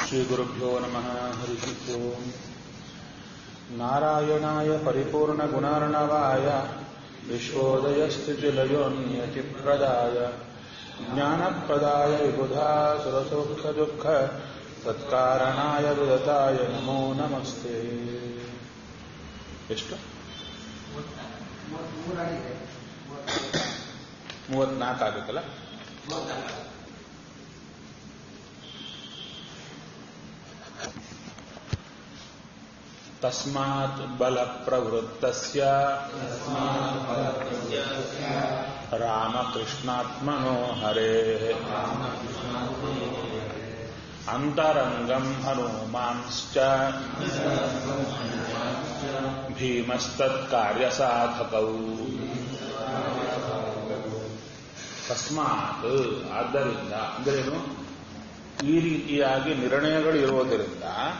श्रीगुरुभ्यो नमः हरिः ओम् नारायणाय परिपूर्णगुणार्णवाय विश्वोदयस्थितिलयोन्यतिप्रदाय ज्ञानप्रदाय विबुधा सुरसौख्यदुःख तत्कारणाय विदताय नमो नमस्ते ಎಷ್ಟು ಮೂವತ್ನಾಲ್ಕು ಆಗುತ್ತಲ್ಲ ತಸ್ಮಾತ್ ಬಲ ಪ್ರವೃತ್ತಸ್ಯ ರಾಮಕೃಷ್ಣಾತ್ಮನೋ ಹರೇ ಅಂತರಂಗಂ ಹನುಮಾಂಶ್ಚ ಭೀಮಸ್ತತ್ಕಾರ್ಯಸಾಧಕೌ ತಸ್ಮಾತ್ ಆದ್ದರಿಂದ ಅಂದ್ರೇನು ಈ ರೀತಿಯಾಗಿ ನಿರ್ಣಯಗಳು ಇರುವುದರಿಂದ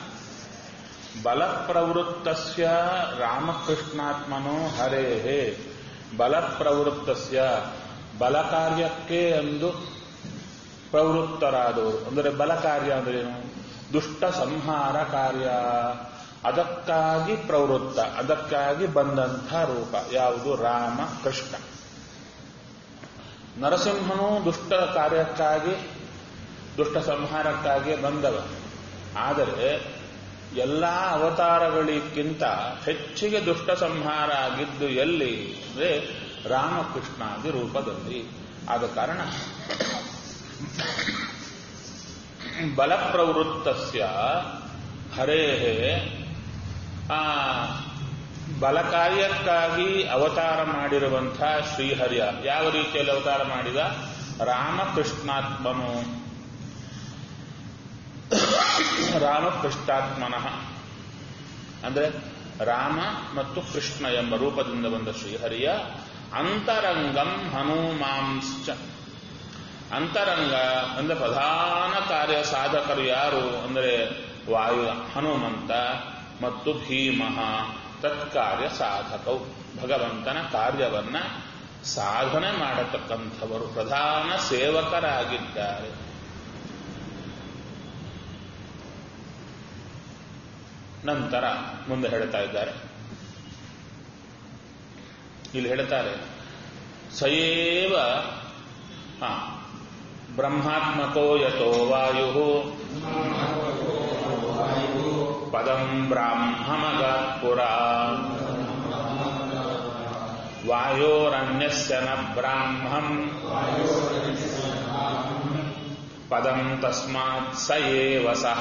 ಬಲಪ್ರವೃತ್ತಸ್ಯ ರಾಮಕೃಷ್ಣಾತ್ಮನೋ ಹರೇಹೇ ಬಲಪ್ರವೃತ್ತಸ್ಯ ಬಲ ಕಾರ್ಯಕ್ಕೆ ಎಂದು ಪ್ರವೃತ್ತರಾದವರು ಅಂದರೆ ಬಲ ಕಾರ್ಯ ಅಂದ್ರೇನು ದುಷ್ಟ ಸಂಹಾರ ಕಾರ್ಯ ಅದಕ್ಕಾಗಿ ಪ್ರವೃತ್ತ ಅದಕ್ಕಾಗಿ ಬಂದಂಥ ರೂಪ ಯಾವುದು ರಾಮ ಕೃಷ್ಣ ನರಸಿಂಹನು ದುಷ್ಟ ಕಾರ್ಯಕ್ಕಾಗಿ ದುಷ್ಟ ಸಂಹಾರಕ್ಕಾಗಿ ಬಂದವ ಆದರೆ ಎಲ್ಲ ಅವತಾರಗಳಿಗಿಂತ ಹೆಚ್ಚಿಗೆ ದುಷ್ಟ ಸಂಹಾರ ಆಗಿದ್ದು ಎಲ್ಲಿ ಅಂದರೆ ರಾಮಕೃಷ್ಣಾದಿ ರೂಪದಲ್ಲಿ ಆದ ಕಾರಣ ಬಲಪ್ರವೃತ್ತಸ್ಯ ಹರೇ ಆ ಬಲ ಕಾರ್ಯಕ್ಕಾಗಿ ಅವತಾರ ಮಾಡಿರುವಂಥ ಶ್ರೀಹರಿಯ ಯಾವ ರೀತಿಯಲ್ಲಿ ಅವತಾರ ಮಾಡಿದ ರಾಮಕೃಷ್ಣಾತ್ಮನು ರಾಮಕೃಷ್ಣಾತ್ಮನಃ ಅಂದರೆ ರಾಮ ಮತ್ತು ಕೃಷ್ಣ ಎಂಬ ರೂಪದಿಂದ ಬಂದ ಶ್ರೀಹರಿಯ ಅಂತರಂಗಂ ಹನುಮಾಂಶ್ಚ ಅಂತರಂಗ ಅಂದರೆ ಪ್ರಧಾನ ಕಾರ್ಯ ಸಾಧಕರು ಯಾರು ಅಂದರೆ ವಾಯು ಹನುಮಂತ ಮತ್ತು ಭೀಮಃ ತತ್ಕಾರ್ಯ ಸಾಧಕವು ಭಗವಂತನ ಕಾರ್ಯವನ್ನ ಸಾಧನೆ ಮಾಡತಕ್ಕಂಥವರು ಪ್ರಧಾನ ಸೇವಕರಾಗಿದ್ದಾರೆ ನಂತರ ಮುಂದೆ ಹೇಳ್ತಾ ಇದ್ದಾರೆ ಇಲ್ಲಿ ಹೇಳ್ತಾರೆ ಸಯೇವ ಹಾ ಬ್ರಹ್ಮಾತ್ಮಕೋ ಯಥೋ ವಾಯು ಪದಂ ಬ್ರಾಹ್ಮಮಗಾತ್ಪುರ ವಾಯೋರನ್ಯಸ್ಯ ನ ಬ್ರಾಹ್ಮಂ ಪದಂ ತಸ್ಮಾತ್ ಸ ಏವ ಸಹ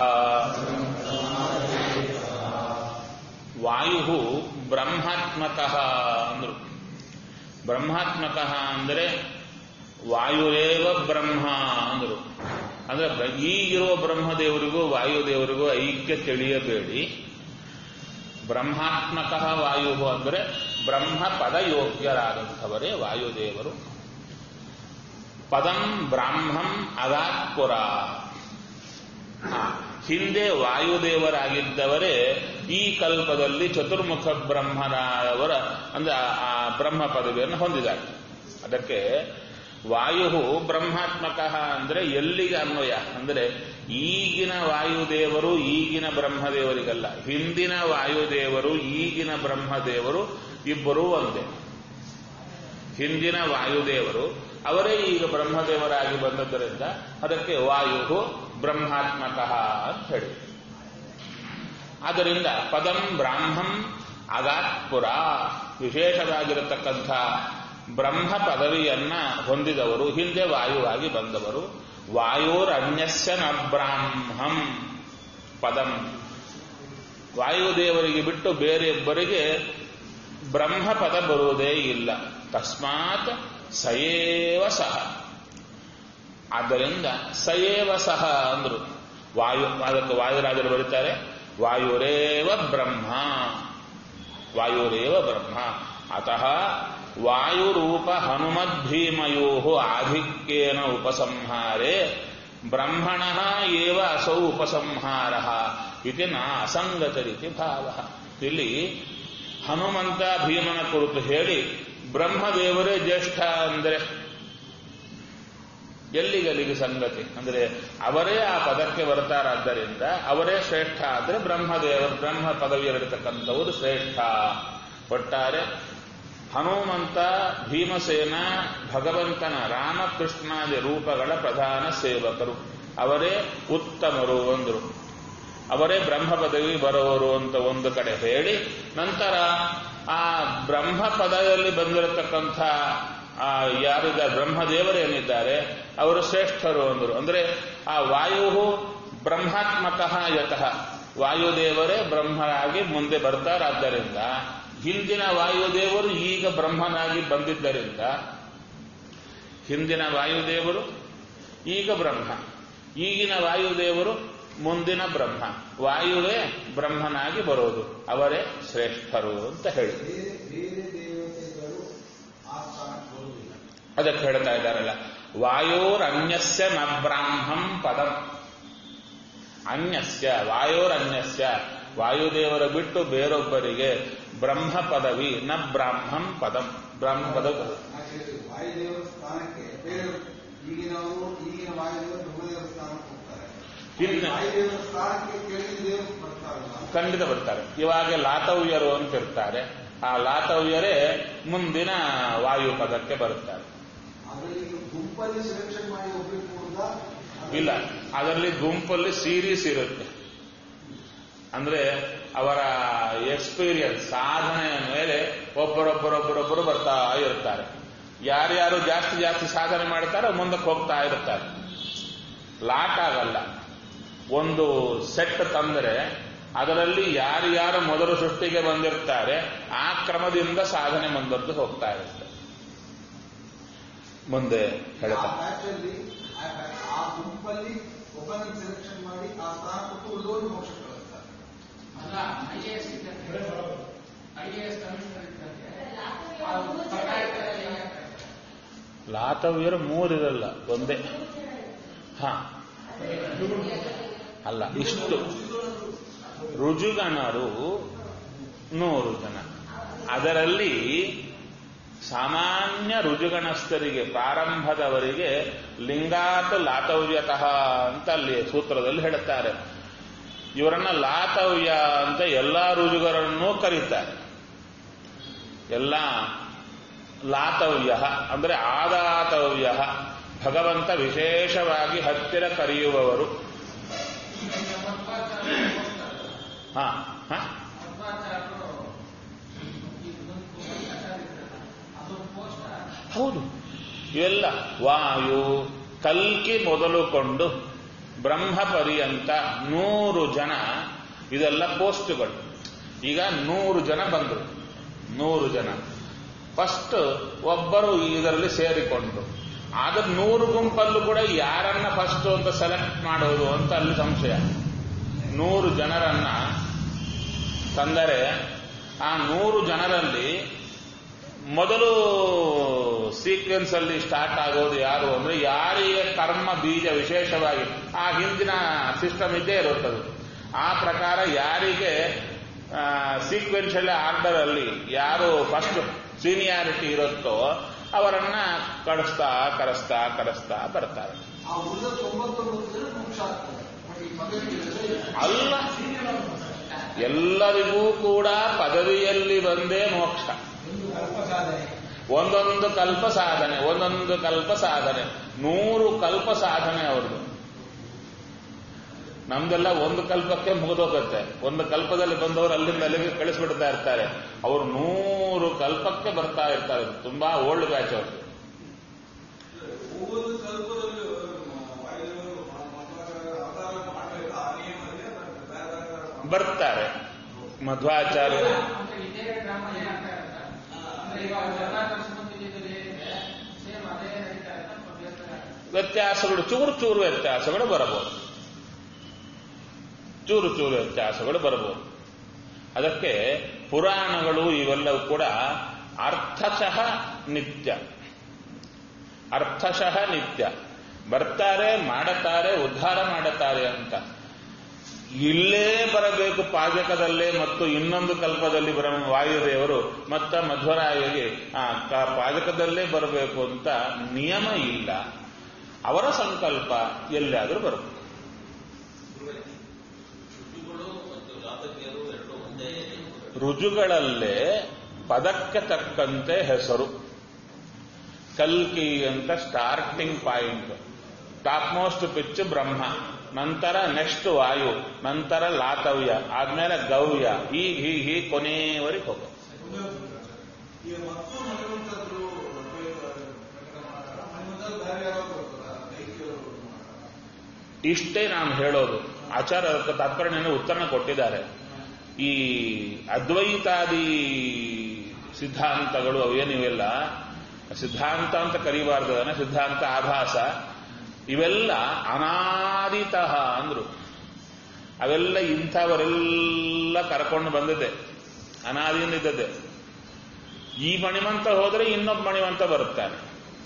ವಾಯು ಬ್ರಹ್ಮಾತ್ಮಕ ಅಂದ್ರು ಬ್ರಹ್ಮಾತ್ಮಕ ಅಂದರೆ ವಾಯುರೇವ ಬ್ರಹ್ಮ ಅಂದರು ಅಂದ್ರೆ ಈಗಿರುವ ಬ್ರಹ್ಮದೇವರಿಗೂ ವಾಯುದೇವರಿಗೂ ಐಕ್ಯ ತಿಳಿಯಬೇಡಿ ಬ್ರಹ್ಮಾತ್ಮಕ ವಾಯು ಅಂದರೆ ಬ್ರಹ್ಮ ಪದಯೋಗ್ಯರಾದಂಥವರೇ ವಾಯುದೇವರು ಪದಂ ಬ್ರಾಹ್ಮಂ ಅಗಾತ್ಪುರ ಹಿಂದೆ ವಾಯುದೇವರಾಗಿದ್ದವರೇ ಈ ಕಲ್ಪದಲ್ಲಿ ಚತುರ್ಮುಖ ಬ್ರಹ್ಮರಾಯವರ ಅಂದ್ರೆ ಆ ಬ್ರಹ್ಮ ಪದವಿಯನ್ನು ಹೊಂದಿದ್ದಾರೆ ಅದಕ್ಕೆ ವಾಯು ಬ್ರಹ್ಮಾತ್ಮಕ ಅಂದ್ರೆ ಎಲ್ಲಿಗೆ ಅನ್ವಯ ಅಂದ್ರೆ ಈಗಿನ ವಾಯುದೇವರು ಈಗಿನ ಬ್ರಹ್ಮದೇವರಿಗಲ್ಲ ಹಿಂದಿನ ವಾಯುದೇವರು ಈಗಿನ ಬ್ರಹ್ಮದೇವರು ಇಬ್ಬರೂ ಒಂದೇ ಹಿಂದಿನ ವಾಯುದೇವರು ಅವರೇ ಈಗ ಬ್ರಹ್ಮದೇವರಾಗಿ ಬಂದದ್ದರಿಂದ ಅದಕ್ಕೆ ವಾಯು ಬ್ರಹ್ಮಾತ್ಮಕ ಅಂತ ಹೇಳಿ ಆದ್ದರಿಂದ ಪದಂ ಬ್ರಾಹ್ಮಂ ಅಗಾತ್ಪುರ ವಿಶೇಷವಾಗಿರತಕ್ಕಂಥ ಬ್ರಹ್ಮ ಪದವಿಯನ್ನ ಹೊಂದಿದವರು ಹಿಂದೆ ವಾಯುವಾಗಿ ಬಂದವರು ವಾಯುರನ್ಯಸ್ಯ ನ ಬ್ರಾಹ್ಮಂ ಪದಂ ವಾಯುದೇವರಿಗೆ ಬಿಟ್ಟು ಬೇರೆಯೊಬ್ಬರಿಗೆ ಬ್ರಹ್ಮ ಪದ ಬರುವುದೇ ಇಲ್ಲ ತಸ್ಮಾತ್ ಸಯೇವ ಸಹ ಆದ್ದರಿಂದ ಸಯೇವ ಸಹ ಅಂದ್ರು ವಾಯು ಅದಕ್ಕೆ ವಾಯುರಾಜರು ಬರೀತಾರೆ ವಾಯುರೇವ ಬ್ರಹ್ಮ ವಾಯುರೇವ ಬ್ರಹ್ಮ ಅತಃ ವಾಯುರೂಪ ಹನುಮದ್ಭೀಮಯೋ ಆಧಿಕ್ಯೇನ ಉಪಸಂಹಾರೆ ಬ್ರಹ್ಮಣ ಏವ ಅಸೌ ಉಪಸಂಹಾರ ಇತಿ ನಾ ಅಸಂಗತ ರೀತಿ ಭಾವ ಇಲ್ಲಿ ಹನುಮಂತ ಭೀಮನ ಕುರಿತು ಹೇಳಿ ಬ್ರಹ್ಮದೇವರೇ ಜ್ಯೇಷ್ಠ ಅಂದರೆ ಎಲ್ಲಿಗಲ್ಲಿಗೆ ಸಂಗತಿ ಅಂದ್ರೆ ಅವರೇ ಆ ಪದಕ್ಕೆ ಬರ್ತಾರಾದ್ದರಿಂದ ಅವರೇ ಶ್ರೇಷ್ಠ ಆದ್ರೆ ಬ್ರಹ್ಮದೇವರು ಬ್ರಹ್ಮ ಪದವಿಯಲ್ಲಿರತಕ್ಕಂಥವರು ಶ್ರೇಷ್ಠ ಒಟ್ಟಾರೆ ಹನುಮಂತ ಭೀಮಸೇನ ಭಗವಂತನ ರಾಮಕೃಷ್ಣಾದಿ ರೂಪಗಳ ಪ್ರಧಾನ ಸೇವಕರು ಅವರೇ ಉತ್ತಮರು ಅಂದರು ಅವರೇ ಬ್ರಹ್ಮ ಪದವಿ ಬರೋರು ಅಂತ ಒಂದು ಕಡೆ ಹೇಳಿ ನಂತರ ಆ ಬ್ರಹ್ಮ ಪದದಲ್ಲಿ ಬಂದಿರತಕ್ಕಂಥ ಆ ಯಾರಿದ್ದಾರೆ ಬ್ರಹ್ಮದೇವರೇನಿದ್ದಾರೆ ಅವರು ಶ್ರೇಷ್ಠರು ಅಂದರು ಅಂದ್ರೆ ಆ ವಾಯು ಬ್ರಹ್ಮಾತ್ಮಕ ಯತಃ ವಾಯುದೇವರೇ ಬ್ರಹ್ಮರಾಗಿ ಮುಂದೆ ಬರ್ತಾರಾದ್ದರಿಂದ ಹಿಂದಿನ ವಾಯುದೇವರು ಈಗ ಬ್ರಹ್ಮನಾಗಿ ಬಂದಿದ್ದರಿಂದ ಹಿಂದಿನ ವಾಯುದೇವರು ಈಗ ಬ್ರಹ್ಮ ಈಗಿನ ವಾಯುದೇವರು ಮುಂದಿನ ಬ್ರಹ್ಮ ವಾಯುವೇ ಬ್ರಹ್ಮನಾಗಿ ಬರೋದು ಅವರೇ ಶ್ರೇಷ್ಠರು ಅಂತ ಹೇಳಿ ಬೇರೆ ಬೇರೆ ದೇವತೆಗಳು ಆ ಸ್ಥಾನಕ್ಕೆ ಬರುವುದಿಲ್ಲ ಅದಕ್ಕೆ ಹೇಳ್ತಾ ಇದ್ದಾರಲ್ಲ ವಾಯೋರನ್ಯಸ್ಯ ನ ಬ್ರಾಹ್ಮಂ ಪದಂ ಅನ್ಯಸ್ಯ ವಾಯೋರನ್ಯಸ್ಯ ವಾಯುದೇವರ ಬಿಟ್ಟು ಬೇರೊಬ್ಬರಿಗೆ ಬ್ರಹ್ಮ ಪದವಿ ನ ಬ್ರಾಹ್ಮಂ ಪದಂ ಬ್ರಹ್ಮ ಪದ ಆಕ್ಚುಲಿ ವಾಯುದೇವರ ಸ್ಥಾನಕ್ಕೆ ಬೇರೆ ಈಗಿನವರು ಈಗಿನ ವಾಯುದೇವರು ಬ್ರಹ್ಮದೇವರ ಸ್ಥಾನಕ್ಕೆ ಹೋಗ್ತಾರೆ ಇನ್ನು- ವಾಯುದೇವರ ಸ್ಥಾನಕ್ಕೆ ಕೆಳಗಿನ ದೇವರು ಬರ್ತಾರಲ್ಲ ಖಂಡಿತ ಬರ್ತಾರೆ ಇವಾಗ ಲಾತವ್ಯರು ಅಂತ ಇರ್ತಾರೆ ಆ ಲಾತವ್ಯರೇ ಮುಂದಿನ ವಾಯು ಪದಕ್ಕೆ ಬರುತ್ತಾರೆ ಅದರಲ್ಲಿ ಈಗ ಗುಂಪಲ್ಲಿ ಸೆಲೆಕ್ಷನ್ ಮಾಡಿ ಒಬ್ಬರಿಗೆ ಕೊಡುದ ಇಲ್ಲ ಅದರಲ್ಲಿ ಗುಂಪಲ್ಲಿ ಸೀರೀಸ್ ಇರುತ್ತೆ ಅಂದ್ರೆ ಅವರ ಎಕ್ಸ್ಪೀರಿಯನ್ಸ್ ಸಾಧನೆಯ ಮೇಲೆ ಒಬ್ಬರೊಬ್ಬರೊಬ್ಬರೊಬ್ಬರು ಬರ್ತಾ ಇರ್ತಾರೆ ಯಾರ್ಯಾರು ಜಾಸ್ತಿ ಜಾಸ್ತಿ ಸಾಧನೆ ಮಾಡ್ತಾರೋ ಮುಂದಕ್ಕೆ ಹೋಗ್ತಾ ಇರ್ತಾರೆ ಲಾಟ್ ಆಗಲ್ಲ ಒಂದು ಸೆಟ್ ತಂದರೆ ಅದರಲ್ಲಿ ಯಾರ್ಯಾರು ಮೊದಲು ಸೃಷ್ಟಿಗೆ ಬಂದಿರ್ತಾರೆ ಆ ಕ್ರಮದಿಂದ ಸಾಧನೆ ಮುಂದದ್ದು ಹೋಗ್ತಾ ಇರುತ್ತೆ ಮುಂದೆ ಆ ಹೇಳ್ತಾರೆ ಬ್ಯಾಚ್ ಅಲ್ಲಿ ಆ batch- ಆ ಗುಂಪಲ್ಲಿ ಒಬ್ಬನನ್ನು ಸೆಲೆಕ್ಷನ್ ಮಾಡಿ ಆ ಸ್ಥಾನ ಕೊಟ್ಟು ಉಳಿದವರು ಮೋಕ್ಷ ಕಳಿಸ್ತಾರೆ ಅಲ್ಲ ಐ ಎ ಎಸ್ ಇದ್ದಂತೆ ಐ ಎ ಎಸ್ ಕಮಿಷನರ್ ಇದ್ದಂತೆ ಅದು ಸರ್ಕಾರದಲ್ಲಿ ಹೆಂಗೆ ಆಗ್ತಾ ಇದೆ? ಲಾತವ್ಯರು ಮೂರಿರಲ್ಲ ಒಂದೇ ಹಾ ಅಲ್ಲ ಇಷ್ಟು ರುಜುಗಣರು ನೂರು ಜನ ಅದರಲ್ಲಿ ಸಾಮಾನ್ಯ ರುಜುಗಣಸ್ಥರಿಗೆ ಪ್ರಾರಂಭದವರಿಗೆ ಲಿಂಗಾತ್ ಲಾತವ್ಯತಃ ಅಂತ ಅಲ್ಲಿ ಸೂತ್ರದಲ್ಲಿ ಹೇಳುತ್ತಾರೆ ಇವರನ್ನ ಲಾತವ್ಯ ಅಂತ ಎಲ್ಲಾ ರುಜುಗರನ್ನೂ ಕರೀತಾರೆ ಎಲ್ಲ ಲಾತವ್ಯ ಅಂದ್ರೆ ಆದಾತವ್ಯ ಭಗವಂತ ವಿಶೇಷವಾಗಿ ಹತ್ತಿರ ಕರೆಯುವವರು ಈಗ ಮಧ್ವಾಚಾರ್ಯರು ಹೋಗ್ತಾರೆ. ಹಾ ಹಾ ಮಧ್ವಾಚಾರ್ಯರು ಇದೊಂದು ಆಚಾರ್ಯರಿದ್ರಲ್ಲ, ಅದೊಂದು ಪೋಸ್ಟ್ ಹೌದು ಇವೆಲ್ಲ ವಾಯು ಕಲ್ಕಿ ಮೊದಲುಕೊಂಡು ಬ್ರಹ್ಮ ಪರ್ಯಂತ ನೂರು ಜನ ಇದೆಲ್ಲ ಪೋಸ್ಟ್ಗಳು ಈಗ ನೂರು ಜನ ಬಂದರು ನೂರು ಜನ ಫಸ್ಟ್ ಒಬ್ಬರು ಇದರಲ್ಲಿ ಸೇರಿಕೊಂಡ್ರು ಆಗ ನೂರು ಗುಂಪಲ್ಲೂ ಕೂಡ ಯಾರನ್ನ ಫಸ್ಟ್ ಅಂತ ಸೆಲೆಕ್ಟ್ ಮಾಡೋದು ಅಂತ ಅಲ್ಲಿ ಸಂಶಯ ನೂರು ಜನರನ್ನ ತಂದರೆ ಆ ನೂರು ಜನರಲ್ಲಿ ಮೊದಲು ಸೀಕ್ವೆನ್ಸ್ ಅಲ್ಲಿ ಸ್ಟಾರ್ಟ್ ಆಗೋದು ಯಾರು ಅಂದ್ರೆ ಯಾರಿಗೆ ಕರ್ಮ ಬೀಜ ವಿಶೇಷವಾಗಿ ಆ ಹಿಂದಿನ ಸಿಸ್ಟಮ್ ಇದ್ದೇ ಇರುತ್ತದೆ ಆ ಪ್ರಕಾರ ಯಾರಿಗೆ ಸೀಕ್ವೆನ್ಷಿಯಲ್ ಆರ್ಡರ್ ಅಲ್ಲಿ ಯಾರು ಫಸ್ಟ್ ಸೀನಿಯಾರಿಟಿ ಇರುತ್ತೋ ಅವರನ್ನ ಕಳಿಸ್ತಾ ಕರೆಸ್ತಾ ಕರೆಸ್ತಾ ಬರ್ತಾರೆ ಆ ಉಳಿದ ತೊಂಬತ್ತೊಂಬತ್ತು ಜನ ಮೋಕ್ಷ ಆಗ್ತಾರೆ ಬಟ್ ಈ ಪದವಿಗೆ ಅಲ್ಲ ಎಲ್ಲರಿಗೂ ಕೂಡ ಪದವಿಯಲ್ಲಿ ಬಂದೇ ಮೋಕ್ಷ ಒಂದು ಕಲ್ಪ ಸಾಧನೆ ಒಂದೊಂದು ಕಲ್ಪ ಸಾಧನೆ ಒಂದೊಂದು ಕಲ್ಪ ಸಾಧನೆ ನೂರು ಕಲ್ಪ ಸಾಧನೆ ಅವ್ರದ್ದು ನಮ್ದೆಲ್ಲ ಒಂದು ಕಲ್ಪಕ್ಕೆ ಮುಗಿದೋಗುತ್ತೆ ಒಂದು ಕಲ್ಪದಲ್ಲಿ ಬಂದವರು ಅಲ್ಲಿಂದ ಅಲ್ಲಿಗೆ ಕಳಿಸ್ಬಿಡ್ತಾ ಇರ್ತಾರೆ ಅವರು ನೂರು ಕಲ್ಪಕ್ಕೆ ಬರ್ತಾ ಇರ್ತಾರೆ ತುಂಬಾ ಓಲ್ಡ್ ಬ್ಯಾಚ್ ಅವ್ರದ್ದು ಮೂವತ್ತು ಕಲ್ಪದಲ್ಲಿ ವಾಯುದೇವರು ಅವತಾರ ಮಾಡಬೇಕು ಆ ನಿಯಮದಲ್ಲಿ ಬೇರೆ ಬೇರೆ ಬರ್ತಾರೆ ಮಧ್ವಾಚಾರ್ಯ ಅಂದ್ರೆ ಇದೇ ಡ್ರಾಮಾ ಏನಾಗ್ತಾ ಇರುತ್ತೆ ಅಂದ್ರೆ ಇವಾಗ ಜಗನ್ನಾಥ ಸಂಬಂಧಿಸಿದಲ್ಲಿ ಸೇಮ್ ಅದೇ ನಡೀತಾ ಇರುತ್ತೆ ಬೇರೆ ಬೇರೆ ಆಗ್ತದೆ. ವ್ಯತ್ಯಾಸಗಳು ಚೂರು ಚೂರು ವ್ಯತ್ಯಾಸಗಳು ಬರಬಹುದು ಚೂರು ಚೂರು ವ್ಯತ್ಯಾಸಗಳು ಬರಬಹುದು ಅದಕ್ಕೆ ಪುರಾಣಗಳು ಇವೆಲ್ಲವೂ ಕೂಡ ಅರ್ಥಶಃ ನಿತ್ಯ ಅರ್ಥಶಃ ನಿತ್ಯ ಬರ್ತಾರೆ ಮಾಡುತ್ತಾರೆ ಉದ್ಧಾರ ಮಾಡುತ್ತಾರೆ ಅಂತ ಇಲ್ಲೇ ಬರಬೇಕು ಪಾಜಕದಲ್ಲೇ ಮತ್ತು ಇನ್ನೊಂದು ಕಲ್ಪದಲ್ಲಿ ಬ್ರಹ್ಮ ವಾಯುದೇವರು ಮತ್ತ ಮಧ್ವರಾಯಗೆ ಆ ಕ- ಪಾಜಕದಲ್ಲೇ ಬರಬೇಕು ಅಂತ ನಿಯಮ ಇಲ್ಲ ಅವರ ಸಂಕಲ್ಪ ಎಲ್ಲಿಯಾದರೂ ಬರುತ್ತೆ ಋತುಗಳು ಮತ್ತು ಘಾತಕಿಯರು ಎರಡು ಒಂದೇ ರುಜುಗಳಲ್ಲೇ ಪದಕ್ಕೆ ತಕ್ಕಂತೆ ಹೆಸರು ಕಲ್ಕಿ ಅಂತ starting point top most pitch Brahma ನಂತರ ನೆಕ್ಸ್ಟ್ ವಾಯು ನಂತರ ಲಾತವ್ಯ ಆದ್ಮೇಲೆ ಗವ್ಯ ಹೀಗೆ ಹೀಗೆ ಹೀಗೆ ಕೊನೆಯವರೆಗೆ ಹೋಗೋ ಈಗ ಮತ್ತು ಹನುಮಂತದ್ರು ಹನುಮಂತರು ಬೇರೆ ಯಾವಾಗ ಬರ್ತಾರ ಕೈಕಿಯವರು ಇಷ್ಟೇ ನಾನು ಹೇಳೋದು ಆಚಾರ್ಯ ಅದಕ್ಕೆ ತಾತ್ಪರ್ಯ ಉತ್ತರನ ಕೊಟ್ಟಿದ್ದಾರೆ ಈ ಅದ್ವೈತಾದಿ ಸಿದ್ಧಾಂತಗಳು ಅವೇನಿವೆಲ್ಲ ಸಿದ್ಧಾಂತ ಅಂತ ಕರೀಬಾರ್ದು ಅದನ್ನ ಸಿದ್ಧಾಂತ ಆಭಾಸ ಇವೆಲ್ಲ ಅನಾದಿತಃ ಅಂದ್ರು ಅವೆಲ್ಲ ಇಂಥವರೆಲ್ಲ ಕರ್ಕೊಂಡು ಬಂದಿದೆ ಅನಾದಿಯಿಂದ ಇದ್ದದ್ದೇ ಈ ಮಣಿಮಂತ ಹೋದ್ರೆ ಇನ್ನೊಬ್ಬ ಮಣಿಮಂತ ಬರುತ್ತಾನೆ